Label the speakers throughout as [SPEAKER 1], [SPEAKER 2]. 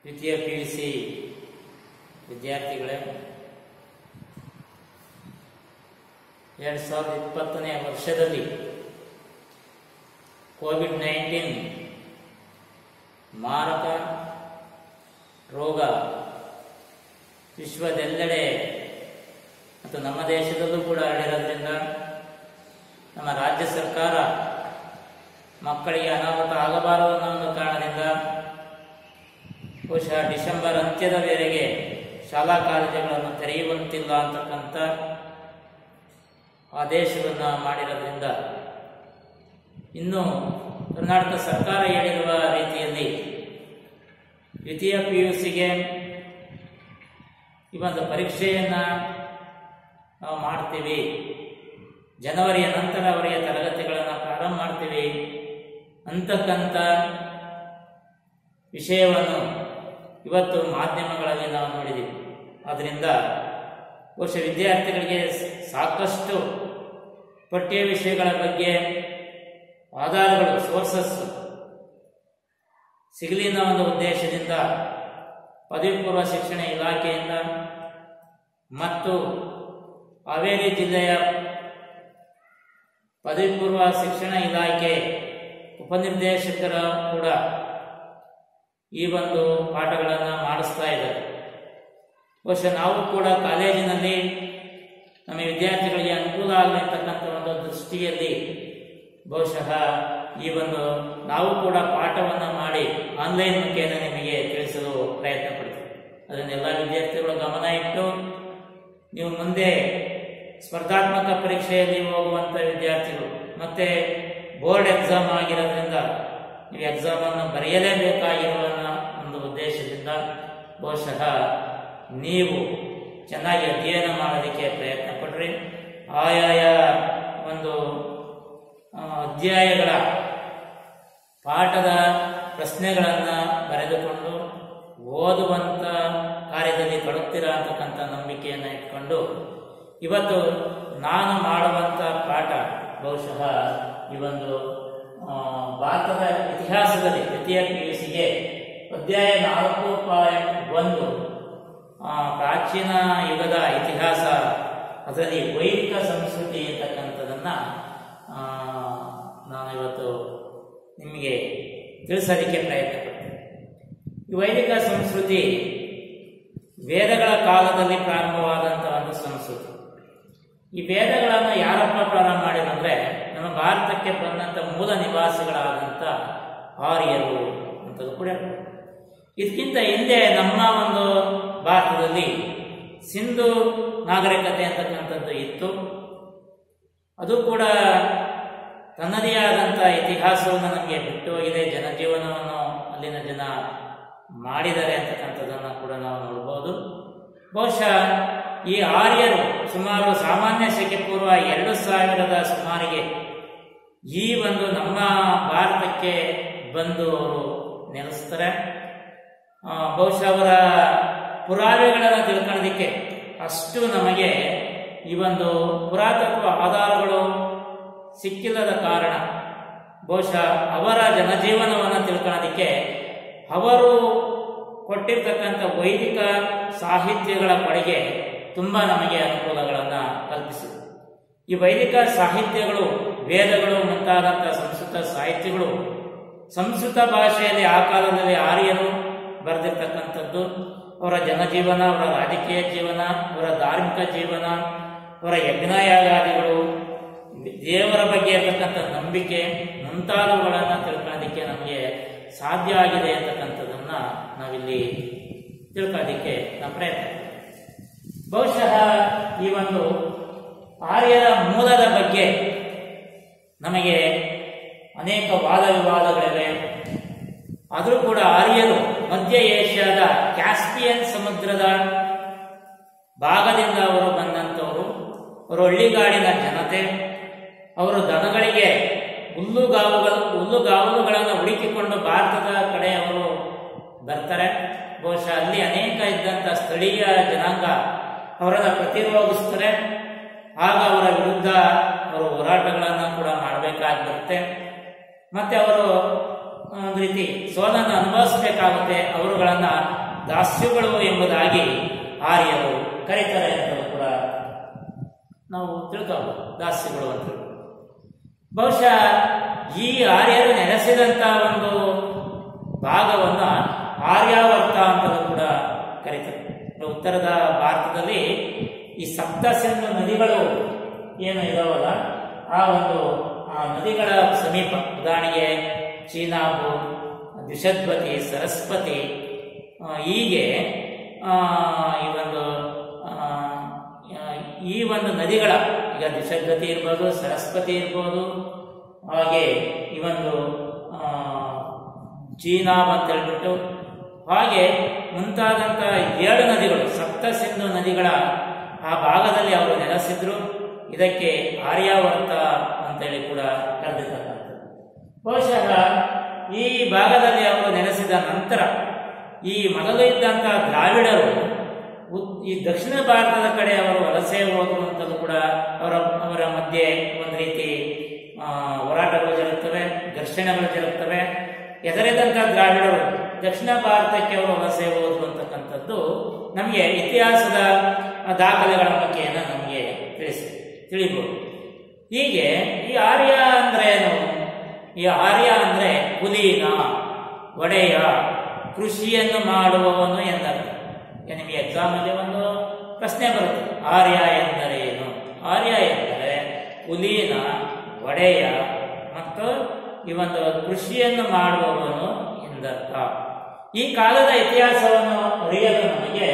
[SPEAKER 1] ದ್ವಿತೀಯ P U C ವಿದ್ಯಾರ್ಥಿಗಳೇ ಎರಡು ಸಾವಿರದ ಇಪ್ಪತ್ತನೇ ವರ್ಷದಲ್ಲಿ ಕೋವಿಡ್ ನೈನ್ಟೀನ್ ಮಾರಕ ರೋಗ ವಿಶ್ವದೆಲ್ಲೆಡೆ ಮತ್ತು ನಮ್ಮ ದೇಶದಲ್ಲೂ ಕೂಡ ಹರಡಿರೋದ್ರಿಂದ ನಮ್ಮ ರಾಜ್ಯ ಸರ್ಕಾರ ಮಕ್ಕಳಿಗೆ ಅನಾಹುತ ಆಗಬಾರದು ಅನ್ನೋ ಒಂದು ಕಾರಣದಿಂದ ಬಹುಶಃ ಡಿಸೆಂಬರ್ ಅಂತ್ಯದ ವೇಳೆಗೆ ಶಾಲಾ ಕಾಲೇಜುಗಳನ್ನು ತೆರೆಯುವಂತಿಲ್ಲ ಅಂತಕ್ಕಂಥ ಆದೇಶವನ್ನು ಮಾಡಿರೋದ್ರಿಂದ ಇನ್ನು ಕರ್ನಾಟಕ ಸರ್ಕಾರ ಹೇಳಿರುವ ರೀತಿಯಲ್ಲಿ ದ್ವಿತೀಯ ಪಿ ಯು ಸಿಗೆ ಈ ಒಂದು ಪರೀಕ್ಷೆಯನ್ನು ನಾವು ಮಾಡ್ತೀವಿ ಜನವರಿಯ ನಂತರ ಅವರಿಗೆ ತರಗತಿಗಳನ್ನು ಪ್ರಾರಂಭ ಮಾಡ್ತೀವಿ ಅಂತಕ್ಕಂಥ ವಿಷಯವನ್ನು ಇವತ್ತು ಮಾಧ್ಯಮಗಳಲ್ಲಿ ನಾವು ನೋಡಿದ್ದೀವಿ ಆದ್ದರಿಂದ ಬಹುಶಃ ವಿದ್ಯಾರ್ಥಿಗಳಿಗೆ ಸಾಕಷ್ಟು ಪಠ್ಯ ವಿಷಯಗಳ ಬಗ್ಗೆ ಆಧಾರಗಳು ಸೋರ್ಸಸ್ ಸಿಗಲಿ ಅನ್ನೋ ಒಂದು ಉದ್ದೇಶದಿಂದ ಪದವಿ ಪೂರ್ವ ಶಿಕ್ಷಣ ಇಲಾಖೆಯಿಂದ ಮತ್ತು ಹಾವೇರಿ ಜಿಲ್ಲೆಯ ಪದವಿ ಪೂರ್ವ ಶಿಕ್ಷಣ ಇಲಾಖೆ ಉಪನಿರ್ದೇಶಕರ ಕೂಡ ಈ ಒಂದು ಪಾಠಗಳನ್ನು ಮಾಡಿಸ್ತಾ ಇದ್ದಾರೆ ಬಹುಶಃ ನಾವು ಕೂಡ ಕಾಲೇಜಿನಲ್ಲಿ ನಮ್ಮ ವಿದ್ಯಾರ್ಥಿಗಳಿಗೆ ಅನುಕೂಲ ಆಗಲಿರ್ತಕ್ಕಂಥ ಒಂದು ದೃಷ್ಟಿಯಲ್ಲಿ ಬಹುಶಃ ಈ ಒಂದು ನಾವು ಕೂಡ ಪಾಠವನ್ನು ಮಾಡಿ ಆನ್ಲೈನ್ ಮುಖೇನ ನಿಮಗೆ ತಿಳಿಸಲು ಪ್ರಯತ್ನ ಪಡ್ತೀವಿ ಅದನ್ನು ಎಲ್ಲ ವಿದ್ಯಾರ್ಥಿಗಳು ಗಮನ ಇಟ್ಟು ನೀವು ಮುಂದೆ ಸ್ಪರ್ಧಾತ್ಮಕ ಪರೀಕ್ಷೆಯಲ್ಲಿ ಹೋಗುವಂಥ ವಿದ್ಯಾರ್ಥಿಗಳು ಮತ್ತೆ ಬೋರ್ಡ್ ಎಕ್ಸಾಮ್ ಆಗಿರೋದ್ರಿಂದ ನೀವು ಎಕ್ಸಾಮನ್ನು ಬರೆಯಲೇಬೇಕಾಗಿರುವ ಒಂದು ಉದ್ದೇಶದಿಂದ ಬಹುಶಃ ನೀವು ಚೆನ್ನಾಗಿ ಅಧ್ಯಯನ ಮಾಡೋದಕ್ಕೆ ಪ್ರಯತ್ನ ಪಡ್ರಿ ಆಯಾಯ ಒಂದು ಆ, ಅಧ್ಯಾಯಗಳ ಪಾಠದ ಪ್ರಶ್ನೆಗಳನ್ನು ಬರೆದುಕೊಂಡು ಓದುವಂಥ ಕಾರ್ಯದಲ್ಲಿ ತೊಡಗ್ತೀರಾ ಅಂತಕ್ಕಂಥ ನಂಬಿಕೆಯನ್ನು ಇಟ್ಕೊಂಡು ಇವತ್ತು ನಾನು ಮಾಡುವಂಥ ಪಾಠ ಬಹುಶಃ ಈ ಒಂದು ಆ, ಭಾರತದ ಇತಿಹಾಸದಲ್ಲಿ ದ್ವಿತೀಯ ಪಿ ಯು ಸಿಗೆ ಅಧ್ಯಾಯ ನಾಲ್ಕು ಪಾಯಿಂಟ್ ಒಂದು ಆ, ಪ್ರಾಚೀನ ಯುಗದ ಇತಿಹಾಸ ಅದರಲ್ಲಿ ವೈದಿಕ ಸಂಸ್ಕೃತಿ ಅಂತಕ್ಕಂಥದನ್ನ ಆ, ನಾನು ಇವತ್ತು ನಿಮಗೆ ತಿಳಿಸೋದಕ್ಕೆ ಪ್ರಯತ್ನ ಪಡ್ತೀನಿ ಈ ವೈದಿಕ ಸಂಸ್ಕೃತಿ ವೇದಗಳ ಕಾಲದಲ್ಲಿ ಪ್ರಾರಂಭವಾದಂಥ ಒಂದು ಸಂಸ್ಕೃತಿ ಈ ವೇದಗಳನ್ನು ಯಾರಪ್ಪ ಪ್ರಾರಂಭ ಮಾಡಿದಂದ್ರೆ ನಮ್ಮ ಭಾರತಕ್ಕೆ ಬಂದಂಥ ಮೂಲ ನಿವಾಸಿಗಳಾದಂಥ ಆರ್ಯರು ಅಂತದ್ದು ಕೂಡ ಹೇಳ್ಬೋದು. ಇದಕ್ಕಿಂತ ಹಿಂದೆ ನಮ್ಮ ಒಂದು ಭಾರತದಲ್ಲಿ ಸಿಂಧು ನಾಗರಿಕತೆ ಅಂತಕ್ಕಂಥದ್ದು ಇತ್ತು ಅದು ಕೂಡ ತನ್ನದೇ ಆದಂಥ ಇತಿಹಾಸವನ್ನು ನಮಗೆ ಬಿಟ್ಟು ಹೋಗಿದೆ ಜನಜೀವನವನ್ನು ಅಲ್ಲಿನ ಜನ ಮಾಡಿದ್ದಾರೆ ಅಂತಕ್ಕಂಥದ್ದನ್ನು ಕೂಡ ನಾವು ನೋಡ್ಬೋದು ಬಹುಶಃ ಈ ಆರ್ಯರು ಸುಮಾರು ಸಾಮಾನ್ಯ ಶಕೆ ಪೂರ್ವ ಎರಡು ಸಾವಿರದ ಸುಮಾರಿಗೆ ಈ ಒಂದು ನಮ್ಮ ಭಾರತಕ್ಕೆ ಬಂದು ಅವರು ನೆಲೆಸ್ತಾರೆ ಆ, ಬಹುಶಃ ಅವರ ಪುರಾವೆಗಳನ್ನು ತಿಳ್ಕೊಳ್ಳೋದಕ್ಕೆ ಅಷ್ಟು ನಮಗೆ ಈ ಒಂದು ಪುರಾತತ್ವ ಆಧಾರಗಳು ಸಿಕ್ಕಿಲ್ಲದ ಕಾರಣ ಬಹುಶಃ ಅವರ ಜನಜೀವನವನ್ನು ತಿಳ್ಕೊಳ್ಳೋದಕ್ಕೆ ಅವರು ಕೊಟ್ಟಿರ್ತಕ್ಕಂಥ ವೈದಿಕ ಸಾಹಿತ್ಯಗಳ ಕೊಡುಗೆ ತುಂಬ ನಮಗೆ ಅನುಕೂಲಗಳನ್ನು ಕಲ್ಪಿಸಿದೆ ಈ ವೈದಿಕ ಸಾಹಿತ್ಯಗಳು ವೇದಗಳು ಮುಂತಾದಂಥ ಸಂಸ್ಕೃತ ಸಾಹಿತ್ಯಗಳು ಸಂಸ್ಕೃತ ಭಾಷೆಯಲ್ಲಿ ಆ ಕಾಲದಲ್ಲಿ ಆರ್ಯರು ಬರೆದಿರ್ತಕ್ಕಂಥದ್ದು ಅವರ ಜನಜೀವನ ಅವರ ರಾಜಕೀಯ ಜೀವನ ಅವರ ಧಾರ್ಮಿಕ ಜೀವನ ಅವರ ಯಜ್ಞಯಾಗಾದಿಗಳು ದೇವರ ಬಗ್ಗೆ ಇರತಕ್ಕಂಥ ನಂಬಿಕೆ ಮುಂತಾದವುಗಳನ್ನು ತಿಳ್ಕೊಳ್ಳೋದಕ್ಕೆ ನಮಗೆ ಸಾಧ್ಯ ಆಗಿದೆ ಅಂತಕ್ಕಂಥದ್ದನ್ನ ನಾವಿಲ್ಲಿ ತಿಳ್ಕೊಳ್ಳೋದಕ್ಕೆ ನಾವು ಪ್ರಯತ್ನ ಪಡ್ತೀವಿ. ಬಹುಶಃ ಈ ಒಂದು ಆರ್ಯರ ಮೂಲದ ಬಗ್ಗೆ ನಮಗೆ ಅನೇಕ ವಾದ ವಿವಾದಗಳಿವೆ ಆದರೂ ಕೂಡ ಆರ್ಯರು ಮಧ್ಯ ಏಷ್ಯಾದ ಕ್ಯಾಸ್ಪಿಯನ್ ಸಮುದ್ರದ ಭಾಗದಿಂದ ಅವರು ಬಂದಂಥವರು ಅವರು ಹಳ್ಳಿಗಾಡಿನ ಜನತೆ ಅವರು ದನಗಳಿಗೆ ಹುಲ್ಲುಗಾವುಗಳು ಹುಲ್ಲುಗಾವಲುಗಳನ್ನು ಹುಡುಕಿಕೊಂಡು ಭಾರತದ ಕಡೆ ಅವರು ಬರ್ತಾರೆ ಬಹುಶಃ ಅಲ್ಲಿ ಅನೇಕ ಇದ್ದಂಥ ಸ್ಥಳೀಯ ಜನಾಂಗ ಅವರನ್ನು ಪ್ರತಿರೋಧಿಸ್ತಾರೆ ಆಗ ಅವರ ವಿರುದ್ಧ ಅವರು ಹೋರಾಟಗಳನ್ನು ಕೂಡ ಮಾಡಬೇಕಾಗಿ ಬರುತ್ತೆ ಮತ್ತೆ ಅವರು ಒಂದು ರೀತಿ ಸೋಲನ್ನು ಅನುಭವಿಸಬೇಕಾಗುತ್ತೆ ಅವರುಗಳನ್ನ ದಾಸ್ಯುಗಳು ಎಂಬುದಾಗಿ ಆರ್ಯರು ಕರೀತಾರೆ ಅಂತ ಕೂಡ ನಾವು ತಿಳ್ಕೋಬಹುದು ದಾಸ್ಯಗಳು ಅಂತ ಹೇಳ್ಬೋದು. ಬಹುಶಃ ಈ ಆರ್ಯರು ನೆಲೆಸಿದಂತ ಒಂದು ಭಾಗವನ್ನ ಆರ್ಯಾವರ್ತ ಅಂತಲೂ ಕೂಡ ಕರೀತಾರೆ ಉತ್ತರದ ಭಾರತದಲ್ಲಿ ಈ ಸಪ್ತ ಸಿಂಧು ನದಿಗಳು ಏನು ಇದಾವಲ್ಲ ಆ ಒಂದು ಆ ನದಿಗಳ ಸಮೀಪ ಉದಾಹರಣೆಗೆ ಚೀನಾಬು ದ್ವಿಷದ್ವತಿ ಸರಸ್ವತಿ ಆ, ಹೀಗೆ ಆ, ಈ ಒಂದು ಆ, ಈ ಒಂದು ನದಿಗಳ ಈಗ ದ್ವಿಷದ್ವತಿ ಇರ್ಬೋದು ಸರಸ್ವತಿ ಇರ್ಬೋದು ಹಾಗೆ ಈ ಒಂದು ಆ, ಚೀನಾಬ್ ಅಂತ ಹೇಳ್ಬಿಟ್ಟು ಹಾಗೆ ಮುಂತಾದಂಥ ಏಳು ನದಿಗಳು ಸಪ್ತ ಸಿಂಧು ನದಿಗಳ ಆ ಭಾಗದಲ್ಲಿ ಅವರು ನೆಲೆಸಿದ್ರು ಇದಕ್ಕೆ ಆರ್ಯಾವರ್ತ ಅಂತೇಳಿ ಕೂಡ ಕರೆದಿರ್ತಕ್ಕಂಥದ್ದು ಬಹುಶಃ ಈ ಭಾಗದಲ್ಲಿ ಅವರು ನೆಲೆಸಿದ ನಂತರ ಈ ಮೊದಲು ಇದ್ದಂಥ ದ್ರಾವಿಡರು ಉತ್- ಈ ದಕ್ಷಿಣ ಭಾರತದ ಕಡೆ ಅವರು ವಲಸೆ ಹೋಗುವಂಥದ್ದು ಕೂಡ ಅವರ ಅವರ ಮಧ್ಯೆ ಒಂದು ರೀತಿ ಆ, ಹೋರಾಟಗಳು ಜರುಗುತ್ತವೆ ಘರ್ಷಣೆಗಳು ಜರುಗುತ್ತವೆ ಎದರಿದಂಥ ದ್ರಾವಿಡರು ದಕ್ಷಿಣ ಭಾರತಕ್ಕೆ ಅವರು ವಲಸೆ ಹೋದ್ರು ಅಂತಕ್ಕಂಥದ್ದು ನಮಗೆ ಇತಿಹಾಸದ ದಾಖಲೆಗಳ ಮುಖೇನ ನಮಗೆ ತಿಳಿಸಿ ತಿಳಿಬಹುದು ಹೀಗೆ ಈ ಆರ್ಯ ಅಂದ್ರೆ ಏನು ಈ ಆರ್ಯ ಅಂದ್ರೆ ಕುಲೀನ ಒಡೆಯ ಕೃಷಿಯನ್ನು ಮಾಡುವವನು ಎಂದರ್ಥ ಈಗ ನಿಮಗೆ ಎಕ್ಸಾಮ್ ಅಲ್ಲಿ ಒಂದು ಪ್ರಶ್ನೆ ಬರುತ್ತೆ ಆರ್ಯ ಎಂದರೆ ಏನು ಆರ್ಯ ಎಂದರೆ ಕುಲೀನ ಒಡೆಯ ಮತ್ತು ಈ ಒಂದು ಕೃಷಿಯನ್ನು ಮಾಡುವವನು ಎಂದರ್ಥ ಈ ಕಾಲದ ಇತಿಹಾಸವನ್ನು ಅರಿಯಲು ನಮಗೆ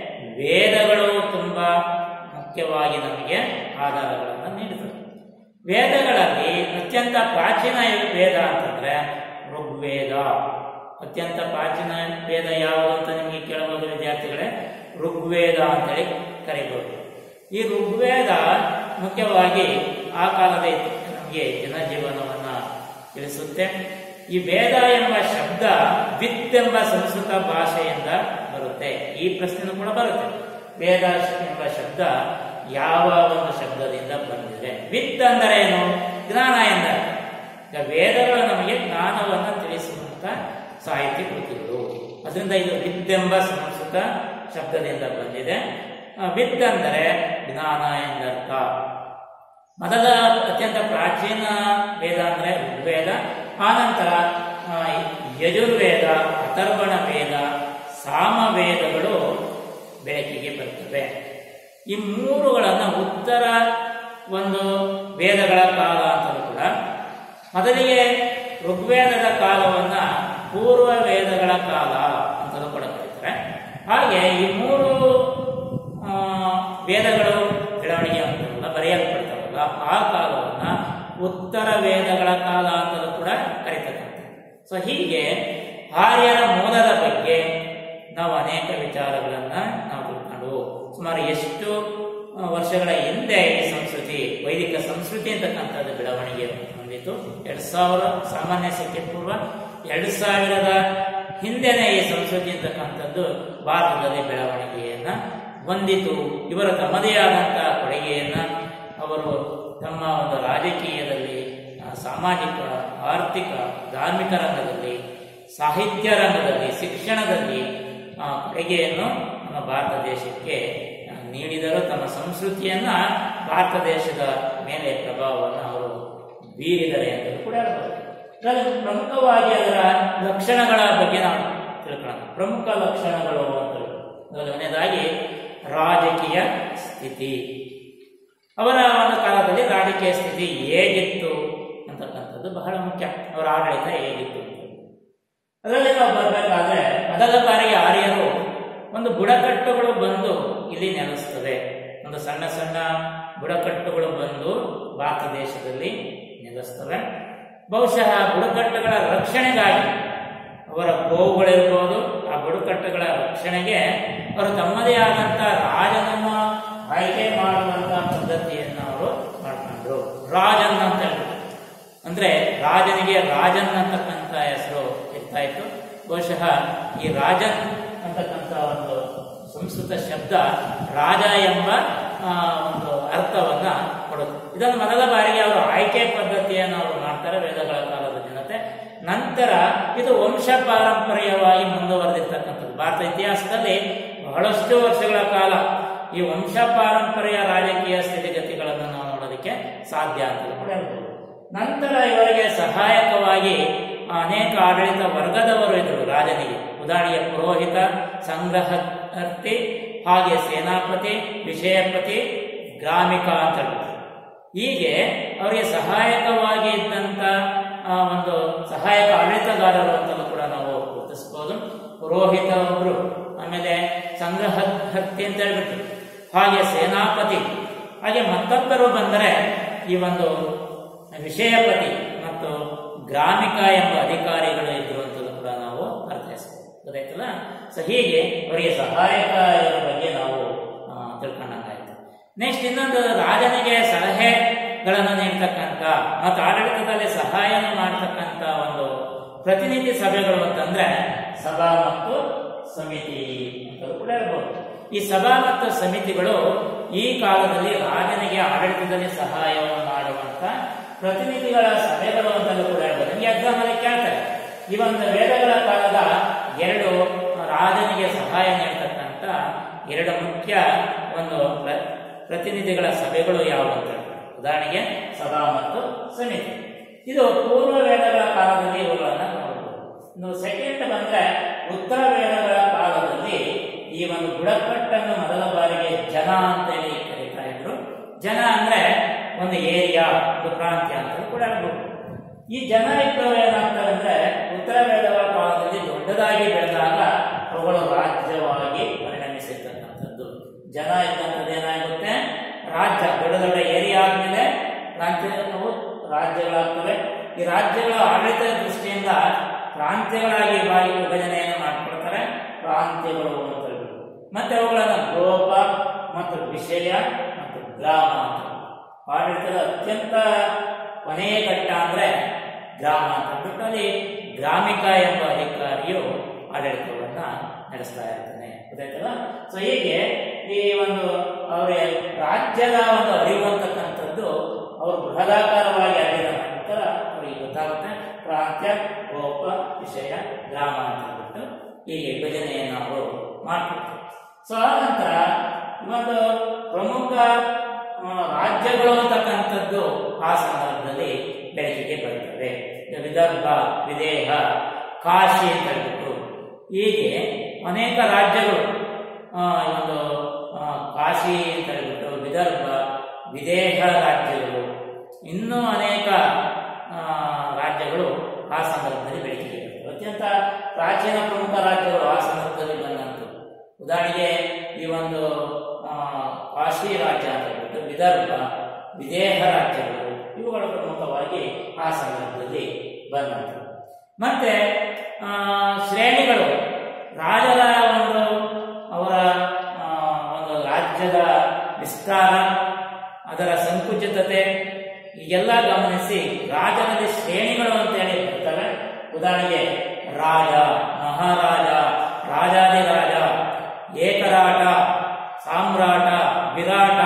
[SPEAKER 1] ವೇದಗಳು ತುಂಬಾ ಮುಖ್ಯವಾಗಿ ನಮಗೆ ಆಧಾರಗಳನ್ನು ನೀಡುತ್ತವೆ ವೇದಗಳಲ್ಲಿ ಅತ್ಯಂತ ಪ್ರಾಚೀನ ವೇದ ಅಂತಂದ್ರೆ ಋಗ್ವೇದ ಅತ್ಯಂತ ಪ್ರಾಚೀನ ವೇದ ಯಾವುದು ಅಂತ ನಿಮಗೆ ಕೇಳಬಹುದು ವಿದ್ಯಾರ್ಥಿಗಳೇ ಋಗ್ವೇದ ಅಂತೇಳಿ ಕರೀಬಹುದು ಈ ಋಗ್ವೇದ ಮುಖ್ಯವಾಗಿ ಆ ಕಾಲದ ಇತಿ- ನಮಗೆ ಜನಜೀವನವನ್ನ ತಿಳಿಸುತ್ತೆ ಈ ವೇದ ಎಂಬ ಶಬ್ದ ವಿತ್ ಎಂಬ ಸಂಸ್ಕೃತ ಭಾಷೆಯಿಂದ ಬರುತ್ತೆ ಈ ಪ್ರಶ್ನೆನೂ ಕೂಡ ಬರುತ್ತೆ ವೇದ ಎಂಬ ಶಬ್ದ ಯಾವ ಒಂದು ಶಬ್ದದಿಂದ ಬಂದಿದೆ ವಿತ್ ಅಂದರೆ ಏನು ಜ್ಞಾನ ಎಂದರೆ ಈಗ ವೇದಗಳು ನಮಗೆ ಜ್ಞಾನವನ್ನು ತಿಳಿಸುವಂತ ಸಾಹಿತ್ಯ ಕೃತಿಗಳು ಅದರಿಂದ ಇದು ವಿತ್ ಎಂಬ ಸಂಸ್ಕೃತ ಶಬ್ದದಿಂದ ಬಂದಿದೆ ಆ, ವಿತ್ ಅಂದರೆ ಜ್ಞಾನ ಎಂದರ್ಥ ಮೊದಲ ಅತ್ಯಂತ ಪ್ರಾಚೀನ ವೇದ ಅಂದ್ರೆ ಋಗ್ವೇದ ಆನಂತರ ಆ, ಯಜುರ್ವೇದ ಅಥರ್ವಣ ವೇದ ಸಾಮವೇದಗಳು ಬೆಳಕಿಗೆ ಬರ್ತವೆ ಈ ಮೂರುಗಳನ್ನು ಉತ್ತರ ಒಂದು ವೇದಗಳ ಕಾಲ ಅಂತಲೂ ಕೂಡ ಮೊದಲಿಗೆ ಋಗ್ವೇದದ ಕಾಲವನ್ನ ಪೂರ್ವ ವೇದಗಳ ಕಾಲ ಅಂತಲೂ ಕೂಡ ಕರೀತಾರೆ ಹಾಗೆ ಈ ಮೂರು ಆ, ವೇದಗಳು ಬೆಳವಣಿಗೆ ಅಂತಲ್ಲ ಬರೆಯಲ್ಪಡ್ತಾವಲ್ಲ ಆ ಕಾಲವನ್ನ ಉತ್ತರ ವೇದಗಳ ಕಾಲ ಅಂತಲೂ ಕೂಡ ಕರೀತಕ್ಕಂಥ ಸೊ ಹೀಗೆ ಆರ್ಯರ ಮೂಲದ ಬಗ್ಗೆ ನಾವು ಅನೇಕ ವಿಚಾರಗಳನ್ನ ನಾವು ತಿಳ್ಕೊಂಡು ಸುಮಾರು ಎಷ್ಟು ಆ, ವರ್ಷಗಳ ಹಿಂದೆ ಈ ಸಂಸ್ಕೃತಿ ವೈದಿಕ ಸಂಸ್ಕೃತಿ ಅಂತಕ್ಕಂಥದ್ದು ಬೆಳವಣಿಗೆ ಹೊಂದಿತು ಎರಡ್ ಸಾವಿರ ಸಾಮಾನ್ಯ ಶಕೆ ಪೂರ್ವ ಎರಡ್ ಸಾವಿರದ ಹಿಂದೆನೆ ಈ ಸಂಸ್ಕೃತಿ ಅಂತಕ್ಕಂಥದ್ದು ಭಾರತದಲ್ಲಿ ಬೆಳವಣಿಗೆಯನ್ನ ಹೊಂದಿತು ಇವರ ತಮ್ಮದೇ ಆದಂತಹ ಕೊಡುಗೆಯನ್ನ ಅವರು ತಮ್ಮ ಒಂದು ರಾಜಕೀಯದಲ್ಲಿ ಆ, ಸಾಮಾಜಿಕ ಆರ್ಥಿಕ ಧಾರ್ಮಿಕ ರಂಗದಲ್ಲಿ ಸಾಹಿತ್ಯ ರಂಗದಲ್ಲಿ ಶಿಕ್ಷಣದಲ್ಲಿ ಆ, ಕೊಡುಗೆಯನ್ನು ನಮ್ಮ ಭಾರತ ದೇಶಕ್ಕೆ ಆ, ನೀಡಿದರು ತಮ್ಮ ಸಂಸ್ಕೃತಿಯನ್ನ ಭಾರತ ದೇಶದ ಮೇಲೆ ಪ್ರಭಾವವನ್ನು ಅವರು ಬೀರಿದರೆ ಅಂತ ಕೂಡ ಹೇಳ್ಬೋದು ಇದರಲ್ಲಿ ಪ್ರಮುಖವಾಗಿ ಅದರ ಲಕ್ಷಣಗಳ ಬಗ್ಗೆ ನಾವು ತಿಳ್ಕೊಳ್ಳೋಣ ಪ್ರಮುಖ ಲಕ್ಷಣಗಳು ಅಂತ ಅದರಲ್ಲಿ ಮೊದಲನೇದಾಗಿ ರಾಜಕೀಯ ಸ್ಥಿತಿ ಅವರ ಒಂದು ಕಾಲದಲ್ಲಿ ರಾಜಕೀಯ ಸ್ಥಿತಿ ಹೇಗಿತ್ತು ಅಂತಕ್ಕಂಥದ್ದು ಬಹಳ ಮುಖ್ಯ ಅವರ ಆಡಳಿತ ಹೇಗಿತ್ತು ಅಂತ. ಅದರಲ್ಲಿ ನಾವು ಬರಬೇಕಾದ್ರೆ ಮೊದಲ ಬಾರಿಗೆ ಆರ್ಯರು ಒಂದು ಬುಡಕಟ್ಟುಗಳು ಬಂದು ಇಲ್ಲಿ ನೆಲೆಸ್ತವೆ ಒಂದು ಸಣ್ಣ ಸಣ್ಣ ಬುಡಕಟ್ಟುಗಳು ಬಂದು ಭಾರತ ದೇಶದಲ್ಲಿ ನೆಲೆಸ್ತವೆ ಬಹುಶಃ ಬುಡಕಟ್ಟುಗಳ ರಕ್ಷಣೆಗಾಗಿ ಅವರ ಗೋವುಗಳಿರ್ಬೋದು ಆ ಬುಡಕಟ್ಟುಗಳ ರಕ್ಷಣೆಗೆ ಅವರು ತಮ್ಮದೇ ಆದಂತ ರಾಜನನ್ನು ಆಯ್ಕೆ ಮಾಡುವಂತ ಪದ್ಧತಿಯನ್ನು ಅವರು ಮಾಡ್ಕೊಂಡ್ರು ರಾಜನ್ ಅಂತ ಹೇಳ್ಬಿಟ್ಟು ಅಂದ್ರೆ ರಾಜನಿಗೆ ರಾಜನ್ ಅಂತಕ್ಕಂಥ ಹೆಸರು ಇರ್ತಾ ಇತ್ತು ಬಹುಶಃ ಈ ರಾಜನ್ ಅಂತಕ್ಕಂಥ ಒಂದು ಸಂಸ್ಕೃತ ಶಬ್ದ ರಾಜ ಎಂಬ ಆ, ಒಂದು ಅರ್ಥವನ್ನ ಕೊಡುತ್ತೆ ಇದನ್ನು ಮೊದಲ ಬಾರಿಗೆ ಅವರು ಆಯ್ಕೆ ಪದ್ಧತಿಯನ್ನು ಅವರು ಮಾಡ್ತಾರೆ ವೇದಗಳ ಕಾಲದ ಜನತೆ ನಂತರ ಇದು ವಂಶ ಪಾರಂಪರ್ಯವಾಗಿ ಮುಂದುವರೆದಿರ್ತಕ್ಕಂಥದ್ದು ಭಾರತ ಇತಿಹಾಸದಲ್ಲಿ ಬಹಳಷ್ಟು ವರ್ಷಗಳ ಕಾಲ ಈ ವಂಶ ಪಾರಂಪರ್ಯ ರಾಜಕೀಯ ಸ್ಥಿತಿಗತಿಗಳನ್ನು ನಾವು ನೋಡೋದಕ್ಕೆ ಸಾಧ್ಯ ಅಂತ ಕೂಡ ಹೇಳ್ಬೋದು ನಂತರ ಇವರಿಗೆ ಸಹಾಯಕವಾಗಿ ಅನೇಕ ಆಡಳಿತ ವರ್ಗದವರು ಇದ್ರು ರಾಜನಿಗೆ ಉದಾಹರಣೆಗೆ ಪುರೋಹಿತ ಸಂಗ್ರಹಕರ್ತಿ ಹಾಗೆ ಸೇನಾಪತಿ ವಿಷಯಪತಿ ಗ್ರಾಮಿಕ ಅಂತ ಹೇಳ್ತಾರೆ ಹೀಗೆ ಅವರಿಗೆ ಸಹಾಯಕವಾಗಿ ಇದ್ದಂತ ಆ, ಒಂದು ಸಹಾಯಕ ಆಡಳಿತಗಾರರು ಅಂತಲೂ ಕೂಡ ನಾವು ಗುರುತಿಸಬಹುದು ಪುರೋಹಿತ ಒಬ್ರು ಆಮೇಲೆ ಸಂಗ್ರಹಕರ್ತಿ ಅಂತ ಹೇಳ್ಬಿಟ್ಟು ಹಾಗೆ ಸೇನಾಪತಿ ಹಾಗೆ ಮತ್ತೊಬ್ಬರು ಬಂದರೆ ಈ ಒಂದು ವಿಷಯಪತಿ ಮತ್ತು ಗ್ರಾಮಿಕ ಎಂಬ ಅಧಿಕಾರಿಗಳು ಇದ್ರು ಅಂತಲೂ ಕೂಡ ನಾವು ಅರ್ಥೈಸಬಹುದು ಗೊತ್ತಾಯ್ತಲ್ಲ ಸೊ ಹೀಗೆ ಅವರಿಗೆ ಸಹಾಯಕ ಇದರ ಬಗ್ಗೆ ನಾವು ಆ, ತಿಳ್ಕೊಂಡಂಗಾಯ್ತು ನೆಕ್ಸ್ಟ್ ಇನ್ನೊಂದು ರಾಜನಿಗೆ ಸಲಹೆಗಳನ್ನು ನೀಡ್ತಕ್ಕಂಥ ಮತ್ತು ಆಡಳಿತದಲ್ಲಿ ಸಹಾಯನ ಮಾಡ್ತಕ್ಕಂಥ ಒಂದು ಪ್ರತಿನಿಧಿ ಸಭೆಗಳು ಅಂತಂದ್ರೆ ಸಭಾ ಮತ್ತು ಸಮಿತಿ ಅಂತಲೂ ಕೂಡ ಹೇಳ್ಬೋದು ಈ ಸಭಾ ಮತ್ತು ಸಮಿತಿಗಳು ಈ ಕಾಲದಲ್ಲಿ ರಾಜನಿಗೆ ಆಡಳಿತದಲ್ಲಿ ಸಹಾಯವನ್ನು ಮಾಡುವಂತ ಪ್ರತಿನಿಧಿಗಳ ಸಭೆಗಳು ಅಂತಲೂ ಕೂಡ ಹೇಳ್ಬೋದು ನಿಮಗೆ ಎಕ್ಸಾಮ್ ಅಲ್ಲಿ ಕೇಳ್ತಾರೆ ಈ ಒಂದು ವೇದಗಳ ಕಾಲದ ಎರಡು ರಾಜನಿಗೆ ಸಹಾಯ ನೀಡ್ತಕ್ಕಂಥ ಎರಡು ಮುಖ್ಯ ಒಂದು ಪ್ರ- ಪ್ರತಿನಿಧಿಗಳ ಸಭೆಗಳು ಯಾವುವು ಅಂತ ಹೇಳ್ತಾರೆ. ಉದಾಹರಣೆಗೆ ಸಭಾ ಮತ್ತು ಸಮಿತಿ ಇದು ಪೂರ್ವ ವೇದಗಳ ಕಾಲದಲ್ಲಿ ಇವುಗಳನ್ನ ನೋಡಬಹುದು ಇನ್ನು ಸೆಕೆಂಡ್ ಬಂದ್ರೆ ಉತ್ತರ ವೇದಗಳ ಕಾಲದಲ್ಲಿ ಈ ಒಂದು ಬುಡಕಟ್ಟನ್ನು ಮೊದಲ ಬಾರಿಗೆ ಜನ ಅಂತ ಹೇಳಿ ಕರೀತಾ ಇದ್ರು ಜನ ಅಂದ್ರೆ ಒಂದು ಏರಿಯಾ ಒಂದು ಪ್ರಾಂತ್ಯ ಅಂತ ಕೂಡ ಹೇಳ್ಬೋದು ಈ ಜನ ವಿಪ್ಲವ ಏನಾಗ್ತವೆ ಅಂದ್ರೆ ಉತ್ತರ ವೇದಗಳ ಕಾಲದಲ್ಲಿ ದೊಡ್ಡದಾಗಿ ಬೆಳೆದಾಗ ಅವುಗಳು ರಾಜ್ಯವಾಗಿ ಪರಿಣಮಿಸಿರ್ತಕ್ಕಂಥದ್ದು ಜನ ಇದ್ದಂಥದ್ದು ಏನಾಗುತ್ತೆ ರಾಜ್ಯ ದೊಡ್ಡ ದೊಡ್ಡ ಏರಿಯಾ ಆದ್ಮೇಲೆ ಪ್ರಾಂತ್ಯಗಳು ರಾಜ್ಯಗಳಾಗ್ತವೆ ಈ ರಾಜ್ಯಗಳ ಆಡಳಿತ ದೃಷ್ಟಿಯಿಂದ ಪ್ರಾಂತ್ಯಗಳಾಗಿ ಬಾಯಿ ವಿಭಜನೆಯನ್ನು ಮಾಡ್ಕೊಳ್ತಾರೆ ಪ್ರಾಂತ್ಯಗಳು ಅಂತ ಹೇಳ್ಬಿಟ್ಟು ಮತ್ತೆ ಅವುಗಳನ್ನು ಗೋಪ ಮತ್ತು ವಿಷಯ ಮತ್ತು ಗ್ರಾಮ ಅಂತ ಆಡಳಿತದ ಅತ್ಯಂತ ಕೊನೆಯ ಘಟ್ಟ ಅಂದ್ರೆ ಗ್ರಾಮ ಅಂತ ಹೇಳ್ಬಿಟ್ಟು ಅಲ್ಲಿ ಗ್ರಾಮಿಕ ಎಂಬ ಅಧಿಕಾರಿಯು ಆಡಳಿತವನ್ನ ನಡೆಸ್ತಾ ಇರ್ತಾನೆ ಗೊತ್ತಾಯ್ತಲ್ಲ ಸೊ ಹೀಗೆ ಈ ಒಂದು ಅವರ ರಾಜ್ಯದ ಒಂದು ಅರಿವು ಅಂತಕ್ಕಂಥದ್ದು ಅವರು ಬೃಹದಾಕಾರವಾಗಿ ಅಧ್ಯಯನ ನಂತರ ಅವರಿಗೆ ಗೊತ್ತಾಗುತ್ತೆ ಪ್ರಾಂತ್ಯ ಗೋಪ ವಿಷಯ ಗ್ರಾಮ ಅಂತ ಹೇಳ್ಬಿಟ್ಟು ಹೀಗೆ ವಿಭಜನೆಯನ್ನು ಅವರು ಮಾಡ್ಕೊಡ್ತಾರೆ ಸೊ ಆ ನಂತರ ಈ ಒಂದು ಪ್ರಮುಖ ಆ, ರಾಜ್ಯಗಳು ಅಂತಕ್ಕಂಥದ್ದು ಆ ಸಂದರ್ಭದಲ್ಲಿ ಬೆಳಕಿಗೆ ಬರುತ್ತವೆ ಈಗ ವಿದರ್ಭ ವಿದೇಹ ಕಾಶಿ ಅಂತ ಹೇಳ್ಬಿಟ್ಟು ಹೀಗೆ ಅನೇಕ ರಾಜ್ಯಗಳು ಆ, ಈ ಒಂದು ಆ, ಕಾಶಿ ಅಂತ ಹೇಳ್ಬಿಟ್ಟು ವಿದರ್ಭ ವಿದೇಹ ರಾಜ್ಯಗಳು ಇನ್ನೂ ಅನೇಕ ಆ, ರಾಜ್ಯಗಳು ಆ ಸಂದರ್ಭದಲ್ಲಿ ಬೆಳಕಿಗೆ ಬರ್ತವೆ ಅತ್ಯಂತ ಪ್ರಾಚೀನ ಪ್ರಮುಖ ರಾಜ್ಯಗಳು ಆ ಸಂದರ್ಭದಲ್ಲಿ ಬಂದಂತು ಉದಾಹರಣೆಗೆ ಈ ಒಂದು ಆ, ಕಾಶಿ ರಾಜ್ಯ ಅಂತ ಹೇಳ್ಬಿಟ್ಟು ವಿದರ್ಭ ವಿದೇಹ ರಾಜ್ಯಗಳು ಇವುಗಳು ಪ್ರಮುಖವಾಗಿ ಆ ಸಂದರ್ಭದಲ್ಲಿ ಬಂದಂತು ಮತ್ತೆ ಆ, ಶ್ರೇಣಿಗಳು ರಾಜರ ಒಂದು ಅವರ ಆ, ಒಂದು ರಾಜ್ಯದ ವಿಸ್ತಾರ ಅದರ ಸಂಕುಚಿತತೆ ಈಗೆಲ್ಲ ಗಮನಿಸಿ ರಾಜನಲ್ಲಿ ಶ್ರೇಣಿಗಳು ಅಂತೇಳಿ ಬರ್ತವೆ ಉದಾಹರಣೆಗೆ ರಾಜ ಮಹಾರಾಜ ರಾಜಾದಿರಾಜ ಏಕರಾಟ ಸಾಮ್ರಾಟ ವಿರಾಟ